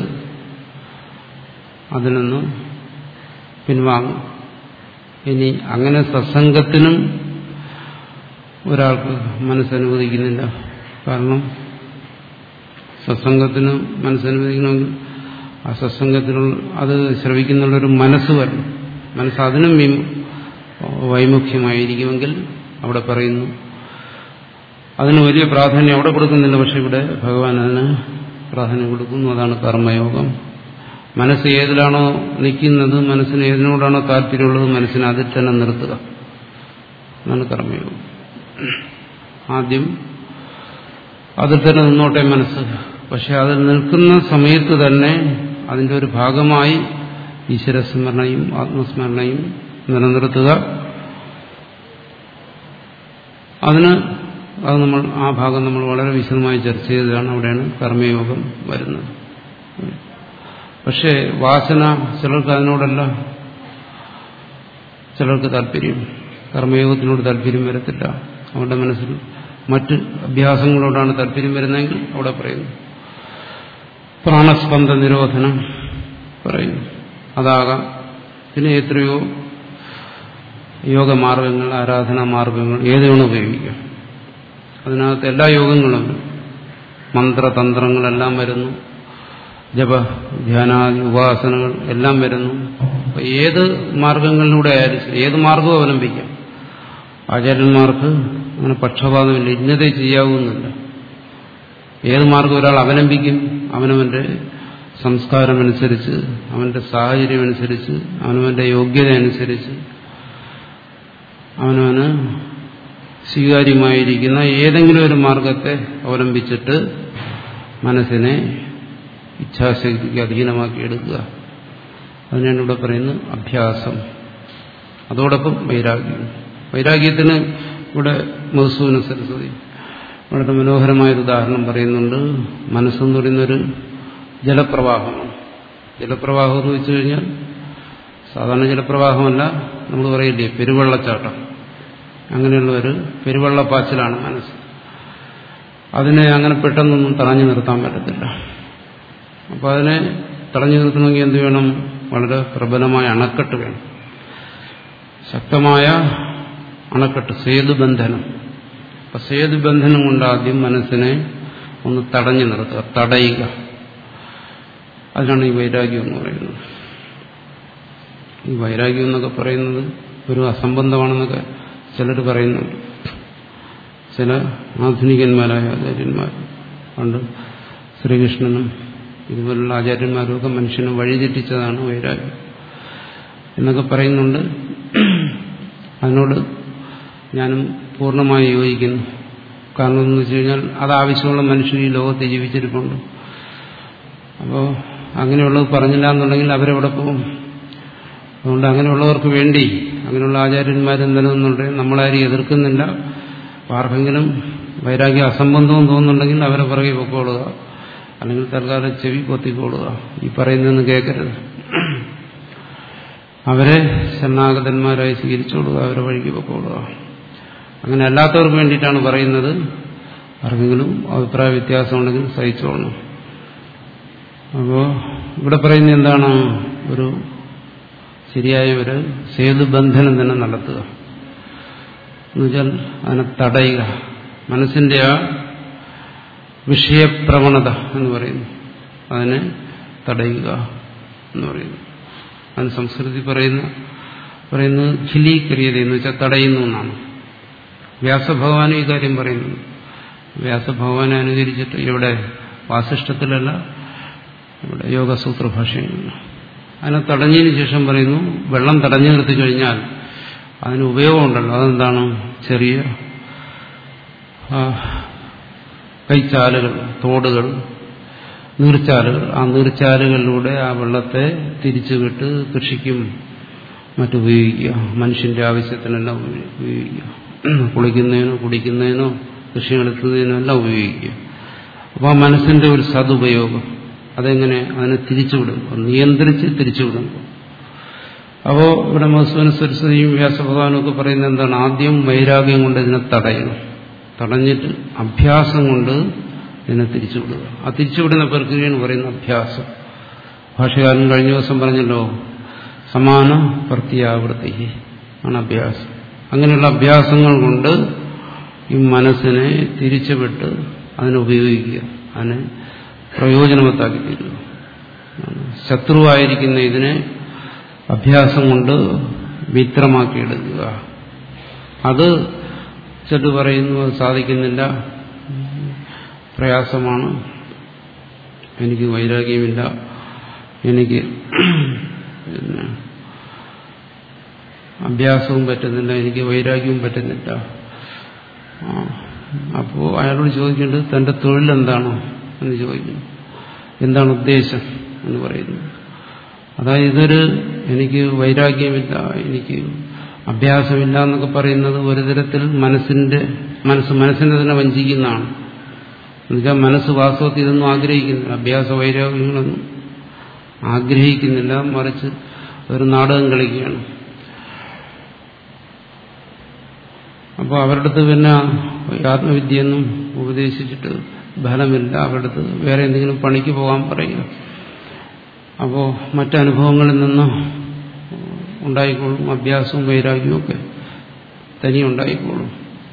അതിൽ നിന്ന് പിൻവാങ്ങും ഇനി അങ്ങനെ സത്സംഗത്തിനും ഒരാൾക്ക് മനസ്സനുവദിക്കുന്നില്ല കാരണം സത്സംഗത്തിന് മനസ്സനുവദിക്കണമെങ്കിൽ ആ സത്സംഗത്തിനുള്ള അത് ശ്രവിക്കുന്നുള്ളൊരു മനസ്സ് വരണം മനസ്സ് അതിനും വൈമുഖ്യമായിരിക്കുമെങ്കിൽ അവിടെ പറയുന്നു അതിന് വലിയ പ്രാധാന്യം അവിടെ കൊടുക്കുന്നില്ല പക്ഷെ ഇവിടെ ഭഗവാൻ അതിന് പ്രാധാന്യം കൊടുക്കുന്നു അതാണ് കർമ്മയോഗം മനസ്സ് ഏതിലാണോ നിൽക്കുന്നത് മനസ്സിന് ഏതിനോടാണോ താല്പര്യമുള്ളത് മനസ്സിനെ അതിൽ തന്നെ നിർത്തുക അതാണ് കർമ്മയോഗം ആദ്യം അതിൽ തന്നെ നിന്നോട്ടെ മനസ്സ് പക്ഷെ അതിൽ നിൽക്കുന്ന സമയത്ത് തന്നെ അതിന്റെ ഒരു ഭാഗമായി ഈശ്വരസ്മരണയും ആത്മസ്മരണയും നിലനിർത്തുക അതിന് അത് നമ്മൾ ആ ഭാഗം നമ്മൾ വളരെ വിശദമായി ചർച്ച ചെയ്തതാണ് അവിടെയാണ് കർമ്മയോഗം വരുന്നത് പക്ഷേ വാസന ചിലർക്ക് അതിനോടല്ല ചിലർക്ക് താല്പര്യം കർമ്മയോഗത്തിനോട് താല്പര്യം വരത്തില്ല അവരുടെ മനസ്സിൽ മറ്റ് അഭ്യാസങ്ങളോടാണ് താല്പര്യം വരുന്നതെങ്കിൽ അവിടെ പറയുന്നു പ്രാണസ്പന്ദ നിരോധനം പറയുന്നു അതാകാം പിന്നെ എത്രയോ യോഗമാർഗങ്ങൾ ആരാധനാ മാർഗങ്ങൾ ഏതുവേണം ഉപയോഗിക്കാം അതിനകത്ത് എല്ലാ യോഗങ്ങളും മന്ത്രതന്ത്രങ്ങളെല്ലാം വരുന്നു ജപ ധ്യാനാദി ഉപാസനകൾ എല്ലാം വരുന്നു അപ്പൊ ഏത് മാർഗങ്ങളിലൂടെ ആയാലും ശരി ഏത് മാർഗവും അവലംബിക്കാം ആചാര്യന്മാർക്ക് അങ്ങനെ പക്ഷപാതമില്ല ഇന്നതേ ചെയ്യാവുന്നില്ല ഏത് മാർഗം ഒരാൾ അവലംബിക്കും അവനവന്റെ സംസ്കാരമനുസരിച്ച് അവന്റെ സാഹചര്യമനുസരിച്ച് അവനവന്റെ യോഗ്യത അനുസരിച്ച് അവനവന് സ്വീകാര്യമായിരിക്കുന്ന ഏതെങ്കിലും ഒരു മാർഗത്തെ അവലംബിച്ചിട്ട് മനസ്സിനെ ഇച്ഛാശക്തിക്ക് അധീനമാക്കി എടുക്കുക അതിനാണ് ഇവിടെ പറയുന്നത് അഭ്യാസം അതോടൊപ്പം വൈരാഗ്യം വൈരാഗ്യത്തിന് ഇവിടെ മധുസൂന സരസ്വതി വളരെ മനോഹരമായൊരു ഉദാഹരണം പറയുന്നുണ്ട് മനസ്സെന്ന് പറയുന്നൊരു ജലപ്രവാഹമാണ് ജലപ്രവാഹം എന്ന് വെച്ചു കഴിഞ്ഞാൽ സാധാരണ ജലപ്രവാഹമല്ല നമ്മൾ പറയില്ലേ പെരുവെള്ളച്ചാട്ടം അങ്ങനെയുള്ള ഒരു പെരുവെള്ളപ്പാച്ചിലാണ് മനസ്സ് അതിനെ അങ്ങനെ പെട്ടെന്നൊന്നും തടഞ്ഞു നിർത്താൻ പറ്റത്തില്ല അപ്പോൾ അതിനെ തടഞ്ഞു നിർത്തണമെങ്കിൽ എന്ത് വേണം വളരെ പ്രബലമായ അണക്കെട്ട് വേണം ശക്തമായ അണക്കെട്ട് സേതുബന്ധനം അപ്പൊ സേതുബന്ധനം കൊണ്ട് ആദ്യം മനസ്സിനെ ഒന്ന് തടഞ്ഞു നിർത്തുക തടയുക അതിനാണ് ഈ വൈരാഗ്യം എന്ന് പറയുന്നത് ഈ വൈരാഗ്യം എന്നൊക്കെ പറയുന്നത് ഒരു അസംബന്ധമാണെന്നൊക്കെ ചിലർ പറയുന്നുണ്ട് ചില ആധുനികന്മാരായ ആചാര്യന്മാർ പണ്ട് ശ്രീകൃഷ്ണനും ഇതുപോലുള്ള ആചാര്യന്മാരുമൊക്കെ മനുഷ്യനെ വഴിതെറ്റിച്ചതാണ് വൈരാഗ്യം എന്നൊക്കെ പറയുന്നുണ്ട് അതിനോട് ഞാനും പൂർണ്ണമായി യോജിക്കുന്നു കാരണം എന്ന് വെച്ച് കഴിഞ്ഞാൽ അത് ആവശ്യമുള്ള മനുഷ്യർ ഈ ലോകത്ത് ജീവിച്ചിരിപ്പുണ്ട് അപ്പോൾ അങ്ങനെയുള്ളത് പറഞ്ഞില്ല എന്നുണ്ടെങ്കിൽ അവരെവിടെ പോകും അതുകൊണ്ട് അങ്ങനെയുള്ളവർക്ക് വേണ്ടി അങ്ങനെയുള്ള ആചാര്യന്മാർ നിലനിന്നുണ്ടെങ്കിൽ നമ്മളാരും എതിർക്കുന്നില്ല ആർക്കെങ്കിലും വൈരാഗ്യ അസംബന്ധവും തോന്നുന്നുണ്ടെങ്കിൽ അവരെ പുറകെ പൊക്കോളുക അല്ലെങ്കിൽ തൽക്കാലം ചെവി പൊത്തിക്കോളുക ഈ പറയുന്നതെന്ന് കേൾക്കരുത് അവരെ ശരണാഗതന്മാരായി സ്വീകരിച്ചോളുക അവരെ വഴിക്ക് പൊക്കോളുക അങ്ങനെ അല്ലാത്തവർക്ക് വേണ്ടിയിട്ടാണ് പറയുന്നത് ആർക്കെങ്കിലും അഭിപ്രായ വ്യത്യാസമുണ്ടെങ്കിൽ സഹിച്ചോളണം അപ്പോൾ ഇവിടെ പറയുന്നത് എന്താണ് ഒരു ശരിയായ ഒരു സേതുബന്ധനം തന്നെ നടത്തുക എന്നുവെച്ചാൽ അതിനെ തടയുക മനസ്സിന്റെ ആ വിഷയപ്രവണത എന്ന് പറയുന്നു അതിനെ തടയുക എന്ന് പറയുന്നു അത് സംസ്കൃതി പറയുന്ന പറയുന്നത് ഖിലീക്രിയത എന്ന് വെച്ചാൽ തടയുന്നു എന്നാണ് വ്യാസഭഗവാൻ ഈ കാര്യം പറയുന്നു വ്യാസഭഗവാനെ അനുകരിച്ചിട്ട് ഇവിടെ വാസിഷ്ടത്തിലല്ല ഇവിടെ യോഗസൂത്ര ഭാഷയിലാണ് അതിനെ തടഞ്ഞതിന് ശേഷം പറയുന്നു വെള്ളം തടഞ്ഞു നിർത്തി കഴിഞ്ഞാൽ അതിന് ഉപയോഗമുണ്ടല്ലോ അതെന്താണ് ചെറിയ കൈച്ചാലുകൾ തോടുകൾ നീർച്ചാലുകൾ ആ നീർച്ചാലുകളിലൂടെ ആ വെള്ളത്തെ തിരിച്ചുവിട്ട് കൃഷിക്കും മറ്റുപയോഗിക്കുക മനുഷ്യന്റെ ആവശ്യത്തിനെല്ലാം ഉപയോഗിക്കുക കുളിക്കുന്നതിനോ കുടിക്കുന്നതിനോ കൃഷി നടത്തുന്നതിനോ എല്ലാം ഉപയോഗിക്കുക അപ്പോൾ ആ മനസ്സിന്റെ ഒരു സതുപയോഗം അതെങ്ങനെ അതിനെ തിരിച്ചുവിടും നിയന്ത്രിച്ച് തിരിച്ചുവിടും അപ്പോൾ ഇവിടെ മധുസൂന സരസ്വതിയും വ്യാസഭഗവാനും ഒക്കെ പറയുന്നത് എന്താണ് ആദ്യം വൈരാഗ്യം കൊണ്ട് ഇതിനെ തടയണം തടഞ്ഞിട്ട് അഭ്യാസം കൊണ്ട് ഇതിനെ തിരിച്ചുവിടുക ആ തിരിച്ചുവിടുന്ന പ്രക്രിയയാണ് പറയുന്ന അഭ്യാസം ഭാഷകാരൻ കഴിഞ്ഞ ദിവസം പറഞ്ഞല്ലോ സമാന പ്രത്യാവൃത്തി ആണ് അഭ്യാസം അങ്ങനെയുള്ള അഭ്യാസങ്ങൾ കൊണ്ട് ഈ മനസ്സിനെ തിരിച്ചുവിട്ട് അതിനെ ഉപയോഗിക്കുക അതിനെ പ്രയോജനവത്താക്കി തീരുക ശത്രുവായിരിക്കുന്ന ഇതിനെ അഭ്യാസം കൊണ്ട് മിത്രമാക്കിയെടുക്കുക അത് ചെട്ട് പറയുന്നു അത് സാധിക്കുന്നില്ല പ്രയാസമാണ് എനിക്ക് വൈരാഗ്യമില്ല എനിക്ക് പിന്നെ അഭ്യാസവും പറ്റുന്നില്ല എനിക്ക് വൈരാഗ്യവും പറ്റുന്നില്ല അപ്പോൾ അയാളോട് ചോദിക്കേണ്ടത് തന്റെ തൊഴിൽ എന്താണോ എന്ന് ചോദിക്കുന്നു എന്താണ് ഉദ്ദേശം എന്ന് പറയുന്നു അതായത് ഇതൊരു എനിക്ക് വൈരാഗ്യമില്ല എനിക്ക് അഭ്യാസമില്ല എന്നൊക്കെ പറയുന്നത് ഒരു തരത്തിൽ മനസ്സിന്റെ മനസ്സ് മനസ്സിനെ തന്നെ വഞ്ചിക്കുന്നതാണ് എന്നുവെച്ചാൽ മനസ്സ് വാസ്തവത്തിൽ ഇതൊന്നും ആഗ്രഹിക്കുന്നില്ല അഭ്യാസ വൈരാഗ്യങ്ങളൊന്നും ആഗ്രഹിക്കുന്നില്ല മറിച്ച് ഒരു നാടകം കളിക്കുകയാണ് അപ്പോൾ അവരുടെ അടുത്ത് പിന്നെ ആത്മവിദ്യയൊന്നും ഉപദേശിച്ചിട്ട് ഫലമില്ല അവരുടെ അടുത്ത് വേറെ എന്തെങ്കിലും പണിക്ക് പോകാൻ പറയുക അപ്പോൾ മറ്റനുഭവങ്ങളിൽ നിന്ന് ഉണ്ടായിക്കോളും അഭ്യാസവും വൈരാഗ്യവും ഒക്കെ തനി ഉണ്ടായിക്കോളും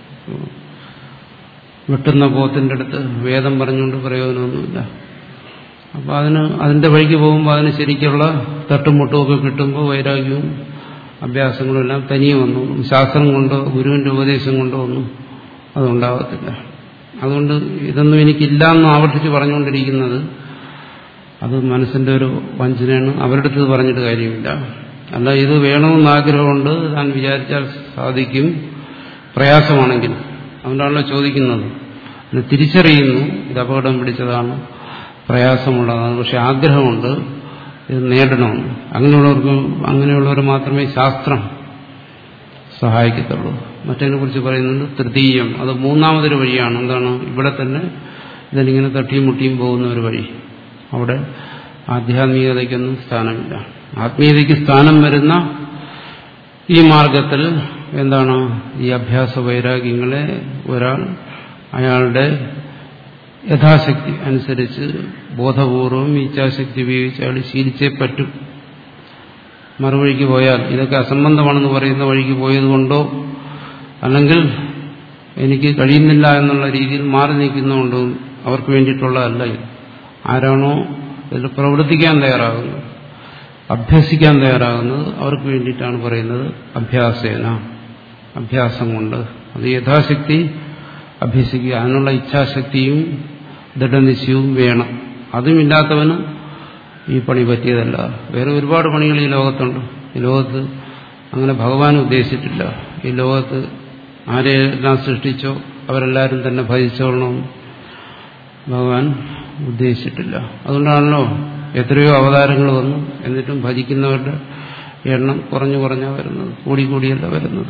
വെട്ടുന്ന പോത്തിൻ്റെ അടുത്ത് വേദം പറഞ്ഞുകൊണ്ട് പ്രയോജനമൊന്നുമില്ല അപ്പോൾ അതിന് അതിൻ്റെ വഴിക്ക് പോകുമ്പോൾ അതിന് ശരിക്കുള്ള തട്ടുമുട്ടുമൊക്കെ കിട്ടുമ്പോൾ വൈരാഗ്യവും അഭ്യാസങ്ങളും എല്ലാം തനിയെ വന്നു ശാസ്ത്രം കൊണ്ടോ ഗുരുവിന്റെ ഉപദേശം കൊണ്ടോ ഒന്നും അതുണ്ടാകത്തില്ല അതുകൊണ്ട് ഇതൊന്നും എനിക്കില്ല എന്ന് ആവർത്തിച്ച് പറഞ്ഞുകൊണ്ടിരിക്കുന്നത് അത് മനസ്സിന്റെ ഒരു വഞ്ചനയാണ് അവരുടെ അടുത്ത് പറഞ്ഞിട്ട് കാര്യമില്ല അല്ല ഇത് വേണമെന്ന് ആഗ്രഹമുണ്ട് താൻ വിചാരിച്ചാൽ സാധിക്കും പ്രയാസമാണെങ്കിൽ അതുകൊണ്ടാണല്ലോ ചോദിക്കുന്നത് അത് തിരിച്ചറിയുന്നു ഇത് അപകടം പിടിച്ചതാണ് പ്രയാസമുള്ളതാണ് പക്ഷെ ആഗ്രഹമുണ്ട് ഇത് നേടണമെന്ന് അങ്ങനെയുള്ളവർക്ക് അങ്ങനെയുള്ളവർ മാത്രമേ ശാസ്ത്രം സഹായിക്കത്തുള്ളൂ മറ്റതിനെ കുറിച്ച് പറയുന്നുണ്ട് തൃതീയം അത് മൂന്നാമതൊരു വഴിയാണ് എന്താണ് ഇവിടെ തന്നെ ഇതിനിങ്ങനെ തട്ടിയും മുട്ടിയും പോകുന്ന ഒരു വഴി അവിടെ ആധ്യാത്മികതയ്ക്കൊന്നും സ്ഥാനമില്ല ആത്മീയതയ്ക്ക് സ്ഥാനം വരുന്ന ഈ മാർഗത്തിൽ എന്താണ് ഈ അഭ്യാസ വൈരാഗ്യങ്ങളെ ഒരാൾ അയാളുടെ യഥാശക്തി അനുസരിച്ച് ബോധപൂർവം ഇച്ഛാശക്തി ഉപയോഗിച്ച് അയാൾ ശീലിച്ചേ പറ്റും മറുവഴിക്ക് പോയാൽ ഇതൊക്കെ അസംബന്ധമാണെന്ന് പറയുന്ന വഴിക്ക് പോയതുകൊണ്ടോ അല്ലെങ്കിൽ എനിക്ക് കഴിയുന്നില്ല എന്നുള്ള രീതിയിൽ മാറി നിൽക്കുന്നതുകൊണ്ടോ അവർക്ക് വേണ്ടിയിട്ടുള്ളതല്ല ഇത് ആരാണോ ഇതിൽ പ്രവർത്തിക്കാൻ തയ്യാറാകുന്നത് അഭ്യസിക്കാൻ തയ്യാറാകുന്നത് അവർക്ക് വേണ്ടിയിട്ടാണ് പറയുന്നത് അഭ്യാസേന അഭ്യാസം കൊണ്ട് അത് യഥാശക്തി അഭ്യസിക്കുക അതിനുള്ള ഇച്ഛാശക്തിയും ദൃഢനിശ്ചയവും വേണം അതുമില്ലാത്തവനും ഈ പണി പറ്റിയതല്ല വേറെ ഒരുപാട് പണികൾ ഈ ലോകത്തുണ്ട് ഈ ലോകത്ത് അങ്ങനെ ഭഗവാൻ ഉദ്ദേശിച്ചിട്ടില്ല ഈ ലോകത്ത് ആരെയെല്ലാം സൃഷ്ടിച്ചോ അവരെല്ലാവരും തന്നെ ഭജിച്ചോളണം ഭഗവാൻ ഉദ്ദേശിച്ചിട്ടില്ല അതുകൊണ്ടാണല്ലോ എത്രയോ അവതാരങ്ങൾ വന്നു എന്നിട്ടും ഭജിക്കുന്നവരുടെ എണ്ണം കുറഞ്ഞു കുറഞ്ഞാ വരുന്നത് കൂടിക്കൂടിയല്ല വരുന്നത്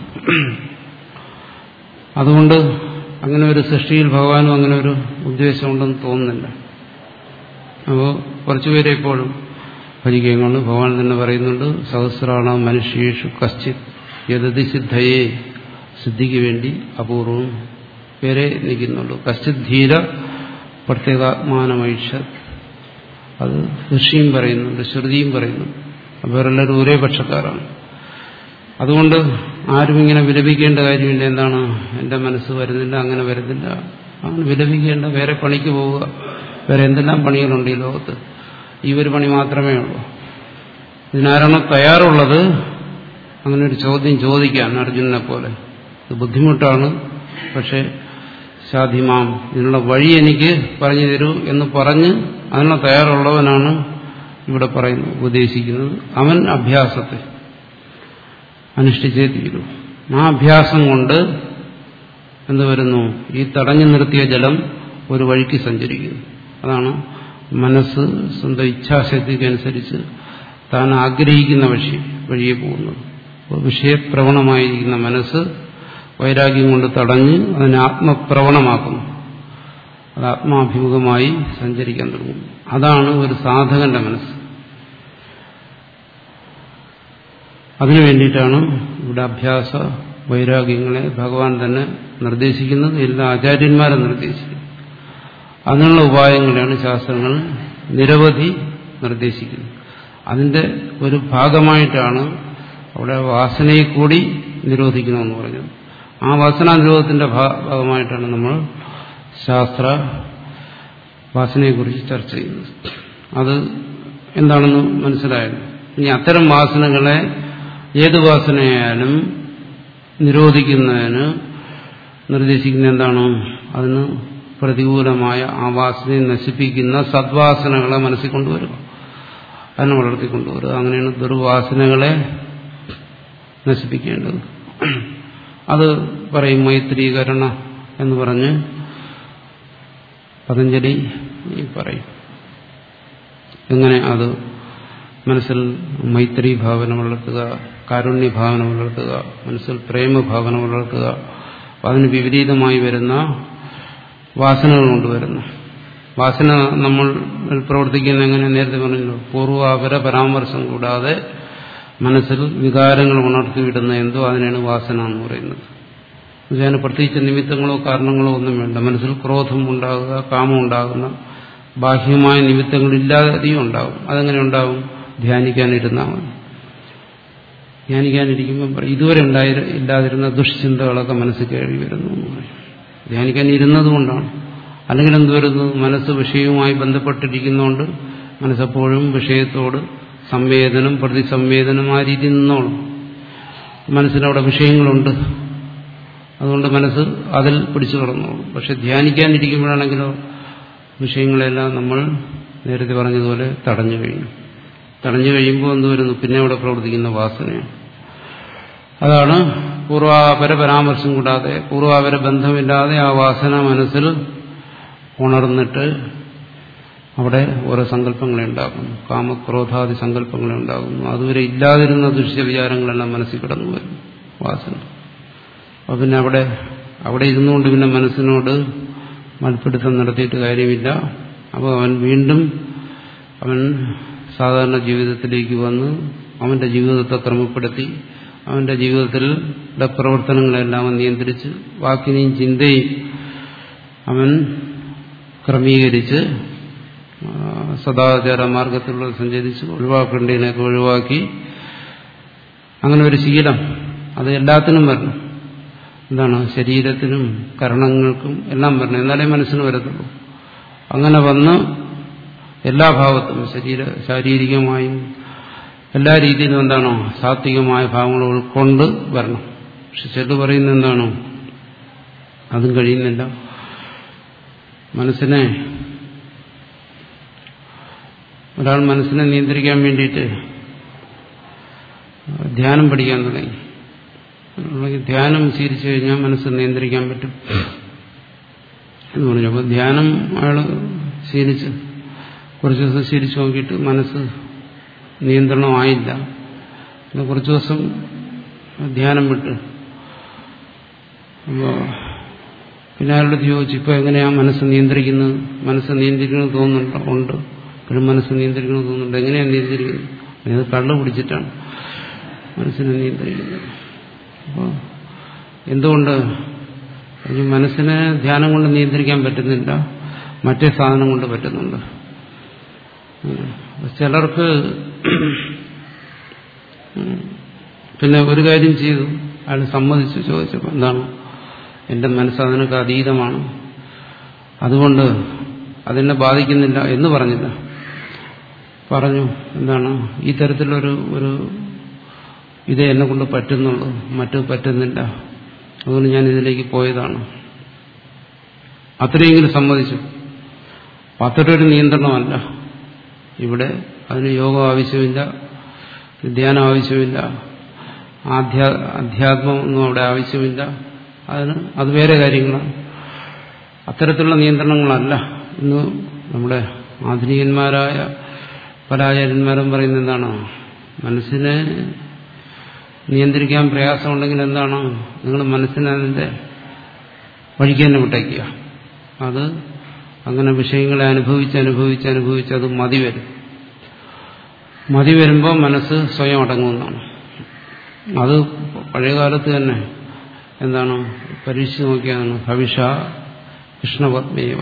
അതുകൊണ്ട് അങ്ങനെ ഒരു സൃഷ്ടിയിൽ ഭഗവാനും അങ്ങനെ ഒരു ഉദ്ദേശമുണ്ടെന്ന് തോന്നുന്നില്ല അപ്പോൾ കുറച്ചുപേരെ ഇപ്പോഴും ഭജിക്കുകയും കൊണ്ട് ഭഗവാൻ തന്നെ പറയുന്നുണ്ട് സഹസ്രാണ മനുഷ്യേഷു കശ്ചിത് യഥതി സിദ്ധയെ സിദ്ധിക്ക് വേണ്ടി അപൂർവം പേരെ നിൽക്കുന്നുള്ളൂ കശ്ചിത് ധീര പ്രത്യേകാത്മാനമൈഷ അത് ഋഷിയും പറയുന്നുണ്ട് ശ്രുതിയും പറയുന്നുണ്ട് അവരെല്ലാവരും ഒരേ പക്ഷക്കാരാണ് അതുകൊണ്ട് ആരും ഇങ്ങനെ വിലപിക്കേണ്ട കാര്യമില്ല എന്താണ് എൻ്റെ മനസ്സ് വരുന്നില്ല അങ്ങനെ വരുന്നില്ല അങ്ങനെ വിലപിക്കേണ്ട വേറെ പണിക്ക് പോവുക വേറെ എന്തെല്ലാം പണികളുണ്ട് ഈ ലോകത്ത് ഈ ഒരു പണി മാത്രമേ ഉള്ളൂ ഇതിനാരാണോ തയ്യാറുള്ളത് അങ്ങനെ ഒരു ചോദ്യം ചോദിക്കാൻ അർജുനനെ പോലെ ഇത് ബുദ്ധിമുട്ടാണ് പക്ഷെ സാധ്യമാം ഇതിനുള്ള വഴി എനിക്ക് പറഞ്ഞു തരൂ എന്ന് പറഞ്ഞ് അതിനുള്ള തയ്യാറുള്ളവനാണ് ഇവിടെ പറയുന്നത് ഉപദേശിക്കുന്നത് അവൻ അഭ്യാസത്തെ അനുഷ്ഠിച്ചേ തീരൂ ആ അഭ്യാസം കൊണ്ട് എന്ത് വരുന്നു ഈ തടഞ്ഞു നിർത്തിയ ജലം ഒരു വഴിക്ക് സഞ്ചരിക്കുന്നു അതാണ് മനസ്സ് സ്വന്തം ഇച്ഛാശക്തിക്കനുസരിച്ച് താൻ ആഗ്രഹിക്കുന്ന വഴി വഴിയെ പോകുന്നത് അപ്പോൾ വിഷയപ്രവണമായിരിക്കുന്ന മനസ്സ് വൈരാഗ്യം കൊണ്ട് തടഞ്ഞ് അതിനെ ആത്മപ്രവണമാക്കുന്നു അത് ആത്മാഭിമുഖമായി സഞ്ചരിക്കാൻ തുടങ്ങും അതാണ് ഒരു സാധകന്റെ മനസ്സ് അതിനു വേണ്ടിയിട്ടാണ് ഇവിടെ അഭ്യാസ വൈരാഗ്യങ്ങളെ ഭഗവാൻ തന്നെ നിർദ്ദേശിക്കുന്നത് എല്ലാ ആചാര്യന്മാരും നിർദ്ദേശിക്കുന്നത് അതിനുള്ള ഉപായങ്ങളാണ് ശാസ്ത്രങ്ങൾ നിരവധി നിർദ്ദേശിക്കുന്നത് അതിന്റെ ഒരു ഭാഗമായിട്ടാണ് അവിടെ വാസനയെ കൂടി നിരോധിക്കണമെന്ന് പറഞ്ഞത് ആ വാസനാ നിരോധത്തിന്റെ ഭാഗമായിട്ടാണ് നമ്മൾ ശാസ്ത്ര വാസനയെക്കുറിച്ച് ചർച്ച ചെയ്യുന്നത് അത് എന്താണെന്ന് മനസ്സിലായത് ഇനി അത്തരം വാസനകളെ ഏത് വാസനയായാലും നിരോധിക്കുന്നതിന് നിർദ്ദേശിക്കുന്ന എന്താണ് അതിന് പ്രതികൂലമായ ആ വാസനയെ നശിപ്പിക്കുന്ന സദ്വാസനകളെ മനസ്സിൽ കൊണ്ടുവരിക അതിനെ വളർത്തിക്കൊണ്ടുവരിക അങ്ങനെയാണ് ദുർവാസനകളെ നശിപ്പിക്കേണ്ടത് അത് പറയും മൈത്രീകരണ എന്ന് പറഞ്ഞ് പതഞ്ജലി പറയും എങ്ങനെ അത് മനസ്സിൽ മൈത്രി ഭാവന വളർത്തുക കാരുണ്യ ഭാവന വളർത്തുക മനസ്സിൽ പ്രേമഭാവന വളർത്തുക അതിന് വിപരീതമായി വരുന്ന വാസനകൾ കൊണ്ടുവരുന്നു വാസന നമ്മൾ പ്രവർത്തിക്കുന്ന എങ്ങനെ നേരത്തെ പറഞ്ഞല്ലോ പൂർവാപര പരാമർശം കൂടാതെ മനസ്സിൽ വികാരങ്ങൾ ഉണർത്തിവിടുന്ന എന്തോ അതിനാണ് വാസന എന്ന് പറയുന്നത് അതിന് പ്രത്യേകിച്ച് നിമിത്തങ്ങളോ കാരണങ്ങളോ ഒന്നും വേണ്ട മനസ്സിൽ ക്രോധം ഉണ്ടാകുക കാമം ഉണ്ടാകുന്ന ബാഹ്യമായ നിമിത്തങ്ങളില്ലാതെയും ഉണ്ടാകും അതെങ്ങനെ ഉണ്ടാകും ധ്യാനിക്കാനിരുന്നാൽ മതി ധ്യാനിക്കാനിരിക്കുമ്പോൾ ഇതുവരെ ഉണ്ടായി ഇല്ലാതിരുന്ന ദുഷ്ചിന്തകളൊക്കെ മനസ്സിൽ കയറി വരുന്നു എന്ന് പറയും ധ്യാനിക്കാൻ ഇരുന്നതുകൊണ്ടാണ് അല്ലെങ്കിൽ എന്ത് വരുന്നു മനസ്സ് വിഷയവുമായി ബന്ധപ്പെട്ടിരിക്കുന്നതുകൊണ്ട് മനസ്സെപ്പോഴും വിഷയത്തോട് സംവേദനം പ്രതിസംവേദനം ആ രീതി നിന്നോളും മനസ്സിലവിടെ വിഷയങ്ങളുണ്ട് അതുകൊണ്ട് മനസ്സ് അതിൽ പിടിച്ചു കിടന്നോളും പക്ഷെ ധ്യാനിക്കാനിരിക്കുമ്പോഴാണെങ്കിലോ വിഷയങ്ങളെല്ലാം നമ്മൾ നേരത്തെ പറഞ്ഞതുപോലെ തടഞ്ഞു കഴിഞ്ഞു തടഞ്ഞു കഴിയുമ്പോൾ എന്ത് വരുന്നു പിന്നെ അവിടെ പ്രവർത്തിക്കുന്ന വാസനയാണ് അതാണ് പൂർവാപര പരാമർശം കൂടാതെ പൂർവാപര ബന്ധമില്ലാതെ ആ വാസന മനസ്സിൽ ഉണർന്നിട്ട് അവിടെ ഓരോ സങ്കല്പങ്ങളെ ഉണ്ടാക്കുന്നു കാമക്രോധാദി സങ്കല്പങ്ങളെ ഉണ്ടാകുന്നു അതുവരെ ഇല്ലാതിരുന്ന ദൃശ്യ വിചാരങ്ങളെല്ലാം മനസ്സിൽ കിടന്നു വരുന്നു വാസന അപ്പോൾ പിന്നെ അവിടെ അവിടെ ഇരുന്നുകൊണ്ട് പിന്നെ മനസ്സിനോട് മൽപ്പിടുത്തം നടത്തിയിട്ട് കാര്യമില്ല അപ്പോൾ അവൻ വീണ്ടും അവൻ സാധാരണ ജീവിതത്തിലേക്ക് വന്ന് അവന്റെ ജീവിതത്തെ ക്രമപ്പെടുത്തി അവന്റെ ജീവിതത്തിൽ പ്രവർത്തനങ്ങളെല്ലാം അവൻ നിയന്ത്രിച്ച് വാക്കിനെയും ചിന്തയും അവൻ ക്രമീകരിച്ച് സദാചാര മാർഗത്തിലൂടെ സഞ്ചരിച്ച് ഒഴിവാക്കേണ്ടതിനൊക്കെ ഒഴിവാക്കി അങ്ങനെ ഒരു ശീലം അത് എല്ലാത്തിനും വരണം എന്താണ് ശരീരത്തിനും കരണങ്ങൾക്കും എല്ലാം വരണം എന്നാലേ മനസ്സിന് വരത്തുള്ളൂ അങ്ങനെ വന്ന് എല്ലാ ഭാവത്തും ശരീര ശാരീരികമായും എല്ലാ രീതിയിലും എന്താണോ സാത്വികമായ ഭാവങ്ങൾ ഉൾക്കൊണ്ട് വരണം പക്ഷെ ചെല്ലു പറയുന്നത് എന്താണോ അതും കഴിയുന്നില്ല മനസ്സിനെ ഒരാൾ മനസ്സിനെ നിയന്ത്രിക്കാൻ വേണ്ടിയിട്ട് ധ്യാനം പഠിക്കാൻ തുടങ്ങി ധ്യാനം ശീലിച്ചു കഴിഞ്ഞാൽ മനസ്സ് നിയന്ത്രിക്കാൻ പറ്റും എന്ന് പറഞ്ഞു അപ്പോൾ ധ്യാനം അയാൾ ശീലിച്ച് കുറച്ച് ദിവസം ശീലിച്ചു നോക്കിയിട്ട് മനസ്സ് നിയന്ത്രണമായില്ല പിന്നെ കുറച്ച് ദിവസം ധ്യാനം വിട്ട് അപ്പോൾ പിന്നെ അയാളുടെ ചോദിച്ചു ഇപ്പോൾ എങ്ങനെയാ മനസ്സ് നിയന്ത്രിക്കുന്നത് മനസ്സ് നിയന്ത്രിക്കുന്നത് തോന്നുന്നുണ്ടോ ഉണ്ട് ഇപ്പോഴും മനസ്സ് നിയന്ത്രിക്കുന്നത് തോന്നുന്നുണ്ട് എങ്ങനെയാണ് നിയന്ത്രിക്കുന്നത് അത് കള്ള് പിടിച്ചിട്ടാണ് മനസ്സിനെ നിയന്ത്രിക്കുന്നത് അപ്പോൾ എന്തുകൊണ്ട് ഈ മനസ്സിനെ ധ്യാനം കൊണ്ട് നിയന്ത്രിക്കാൻ പറ്റുന്നില്ല മറ്റേ സാധനം കൊണ്ട് പറ്റുന്നുണ്ട് ചിലർക്ക് പിന്നെ ഒരു കാര്യം ചെയ്തു അയാൾ സമ്മതിച്ചു ചോദിച്ചപ്പോൾ എന്താണ് എന്റെ മനസ്സ് അതിനൊക്കെ അതീതമാണ് അതുകൊണ്ട് അതെന്നെ ബാധിക്കുന്നില്ല എന്ന് പറഞ്ഞില്ല പറഞ്ഞു എന്താണ് ഈ തരത്തിലൊരു ഒരു ഇത് എന്നെ കൊണ്ട് പറ്റുന്നുള്ളൂ മറ്റു പറ്റുന്നില്ല അതുകൊണ്ട് ഞാൻ ഇതിലേക്ക് പോയതാണ് അത്രയെങ്കിലും സമ്മതിച്ചു അത്രയൊരു നിയന്ത്രണമല്ല ഇവിടെ അതിന് യോഗം ആവശ്യമില്ല ധ്യാനം ആവശ്യമില്ല ആധ്യാ അധ്യാത്മം ഒന്നും അവിടെ ആവശ്യമില്ല അതിന് അത് വേറെ കാര്യങ്ങളാണ് അത്തരത്തിലുള്ള നിയന്ത്രണങ്ങളല്ല ഇന്ന് നമ്മുടെ ആധുനികന്മാരായ പല ആചാര്യന്മാരും പറയുന്നത് എന്താണ് മനസ്സിനെ നിയന്ത്രിക്കാൻ പ്രയാസമുണ്ടെങ്കിൽ എന്താണ് നിങ്ങൾ മനസ്സിനെ അതിൻ്റെ വഴിക്ക് തന്നെ വിട്ടേക്കുക അത് അങ്ങനെ വിഷയങ്ങളെ അനുഭവിച്ച് അനുഭവിച്ച് അനുഭവിച്ച് അത് മതി വരും മതി വരുമ്പോൾ മനസ്സ് സ്വയം അടങ്ങുന്നതാണ് അത് പഴയകാലത്ത് തന്നെ എന്താണ് പരീക്ഷിച്ച് നോക്കിയാണ് ഭവിഷ കൃഷ്ണപത്മേവ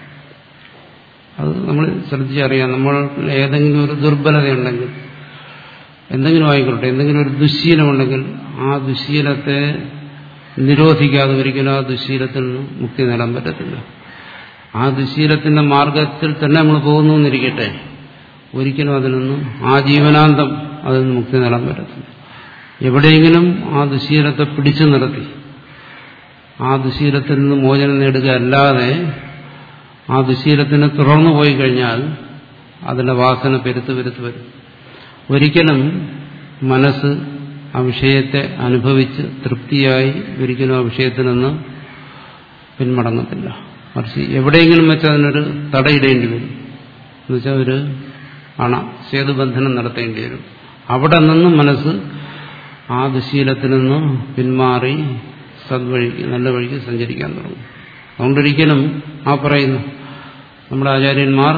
അത് നമ്മൾ ശ്രദ്ധിച്ചറിയാം നമ്മൾ ഏതെങ്കിലും ഒരു ദുർബലതയുണ്ടെങ്കിൽ എന്തെങ്കിലും ആയിക്കോട്ടെ എന്തെങ്കിലും ഒരു ദുശീലമുണ്ടെങ്കിൽ ആ ദുശീലത്തെ നിരോധിക്കാതെ ഒരിക്കലും ആ ദുശീലത്തിൽ നിന്ന് മുക്തി നേടാൻ പറ്റത്തില്ല ആ ദുശീലത്തിന്റെ മാർഗത്തിൽ തന്നെ നമ്മൾ പോകുന്നു എന്നിരിക്കട്ടെ ഒരിക്കലും അതിൽ നിന്ന് ആ ജീവനാന്തം അതിൽ നിന്ന് മുക്തി നേടാൻ പറ്റത്തില്ല എവിടെയെങ്കിലും ആ ദുശീലത്തെ പിടിച്ചു നിർത്തി ആ ദുശീലത്തിൽ നിന്ന് മോചനം നേടുക അല്ലാതെ ആ ദുശീലത്തിന് തുടർന്നു പോയി കഴിഞ്ഞാൽ അതിന്റെ വാസന പെരുത്ത് പെരുത്ത് വരും ഒരിക്കലും മനസ്സ് ആ വിഷയത്തെ അനുഭവിച്ച് തൃപ്തിയായി ഒരിക്കലും ആ വിഷയത്തിൽ നിന്ന് പിന്മടങ്ങത്തില്ല മറിച്ച് എവിടെയെങ്കിലും വെച്ച് അതിനൊരു തടയിടേണ്ടി വരും എന്നുവെച്ചാൽ ഒരു അണ സേതുബന്ധനം നടത്തേണ്ടി വരും അവിടെ നിന്നും മനസ്സ് ആ ദുശീലത്തിൽ നിന്ന് പിന്മാറി സദ്വഴിക്ക് നല്ല വഴിക്ക് സഞ്ചരിക്കാൻ തുടങ്ങും അതുകൊണ്ടൊരിക്കലും ആ പറയുന്നു നമ്മുടെ ആചാര്യന്മാർ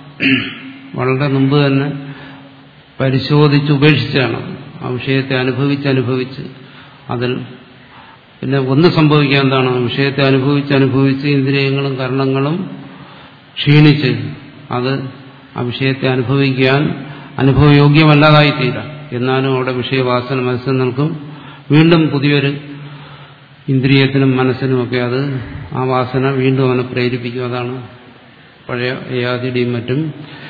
വളരെ മുമ്പ് തന്നെ പരിശോധിച്ച് ഉപേക്ഷിച്ചാണ് ആ വിഷയത്തെ അനുഭവിച്ച് അനുഭവിച്ച് അതിൽ പിന്നെ ഒന്ന് സംഭവിക്കാൻ എന്താണ് വിഷയത്തെ അനുഭവിച്ച് അനുഭവിച്ച് ഇന്ദ്രിയങ്ങളും കർണങ്ങളും ക്ഷീണിച്ച് അത് ആ വിഷയത്തെ അനുഭവിക്കാൻ അനുഭവയോഗ്യമല്ലാതായി തീരാം എന്നാലും അവിടെ വിഷയവാസന മനസ്സിൽ നിൽക്കും വീണ്ടും പുതിയൊരു ഇന്ദ്രിയത്തിനും മനസ്സിനുമൊക്കെ അത് ആ വാസന വീണ്ടും അവനെ പ്രേരിപ്പിക്കും അതാണ് പഴയ യാതിയുടെയും മറ്റും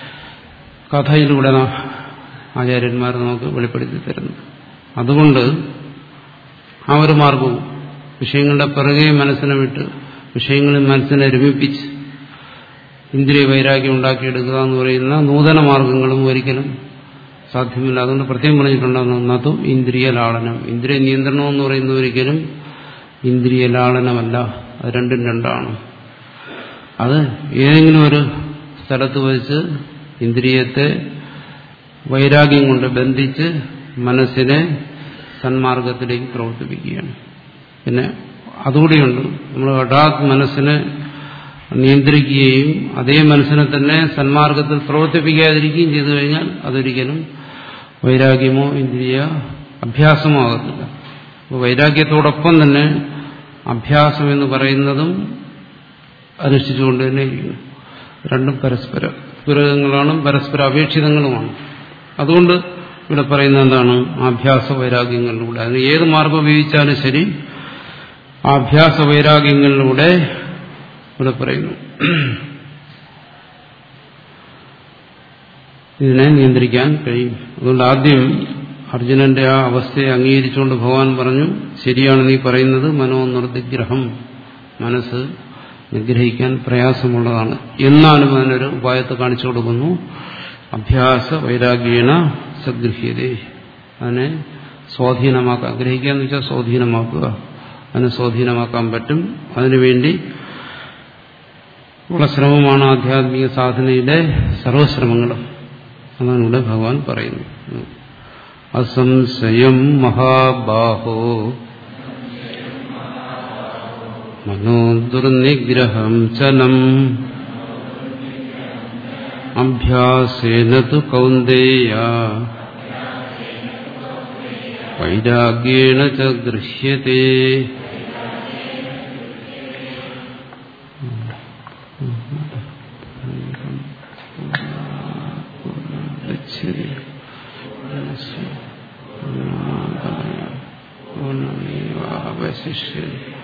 കഥയിലൂടെ ആചാര്യന്മാർ നമുക്ക് വെളിപ്പെടുത്തി തരുന്നു അതുകൊണ്ട് ആ ഒരു മാർഗവും വിഷയങ്ങളുടെ പിറകെ മനസ്സിനെ വിട്ട് വിഷയങ്ങളിൽ മനസ്സിനെ രമിപ്പിച്ച് ഇന്ദ്രിയ വൈരാഗ്യം ഉണ്ടാക്കിയെടുക്കുക എന്ന് പറയുന്ന നൂതന മാർഗങ്ങളും ഒരിക്കലും സാധ്യമല്ല അതുകൊണ്ട് പ്രത്യേകം പറഞ്ഞിട്ടുണ്ടാകുന്നു നതു ഇന്ദ്രിയ ലാളനം ഇന്ദ്രിയ നിയന്ത്രണം എന്ന് പറയുന്ന ഒരിക്കലും ഇന്ദ്രിയ ലാളനമല്ല അത് രണ്ടും രണ്ടാണ് അത് ഏതെങ്കിലും ഒരു സ്ഥലത്ത് വെച്ച് ഇന്ദ്രിയത്തെ വൈരാഗ്യം കൊണ്ട് ബന്ധിച്ച് മനസ്സിനെ സന്മാർഗത്തിലേക്ക് പ്രവർത്തിപ്പിക്കുകയാണ് പിന്നെ അതുകൂടിയുണ്ട് നമ്മൾ ഹഠാത് മനസ്സിനെ നിയന്ത്രിക്കുകയും അതേ മനസ്സിനെ തന്നെ സന്മാർഗത്തിൽ പ്രവർത്തിപ്പിക്കാതിരിക്കുകയും ചെയ്തു കഴിഞ്ഞാൽ അതൊരിക്കലും വൈരാഗ്യമോ ഇന്ദ്രിയ അഭ്യാസമോ ആകത്തില്ല അപ്പോൾ വൈരാഗ്യത്തോടൊപ്പം തന്നെ അഭ്യാസം എന്ന് പറയുന്നതും അനുഷ്ഠിച്ചുകൊണ്ട് തന്നെ ഇരിക്കുന്നു രണ്ടും പരസ്പര പൂരകങ്ങളാണ് പരസ്പര അപേക്ഷിതങ്ങളുമാണ് അതുകൊണ്ട് ഇവിടെ പറയുന്നത് എന്താണ് അഭ്യാസ വൈരാഗ്യങ്ങളിലൂടെ അതിന് ഏത് മാർഗം ഉപയോഗിച്ചാലും ശരി ആ അഭ്യാസ വൈരാഗ്യങ്ങളിലൂടെ ഇവിടെ പറയുന്നു ഇതിനെ നിയന്ത്രിക്കാൻ കഴിയും അതുകൊണ്ട് ആദ്യം അർജുനന്റെ ആ അവസ്ഥയെ അംഗീകരിച്ചുകൊണ്ട് ഭഗവാൻ പറഞ്ഞു ശരിയാണ് നീ പറയുന്നത് മനോനിർദിഗ്രഹം മനസ്സ് നിഗ്രഹിക്കാൻ പ്രയാസമുള്ളതാണ് എന്നാലും അതിനൊരു ഉപായത്തെ കാണിച്ചു കൊടുക്കുന്നു അഭ്യാസ വൈരാഗ്യേണ സഗൃഹ്യതേ അതിനെ സ്വാധീനമാക്കാൻ ഗ്രഹിക്കുക എന്ന് വെച്ചാൽ സ്വാധീനമാക്കുക അതിനെ സ്വാധീനമാക്കാൻ പറ്റും അതിനുവേണ്ടി ഉള്ള ശ്രമമാണ് ആധ്യാത്മിക സാധനയിലെ സർവശ്രമങ്ങളും അതാണ് ഇവിടെ ഭഗവാൻ പറയുന്നത് അസംശയം മഹാബാഹോ മനോദുർനിഗ്രഹം ചലം അഭ്യാസേന തു കൗന്ദേയ വൈരാഗ്യേണ ച ഗൃഹ്യത്തെ അവശിഷ്യ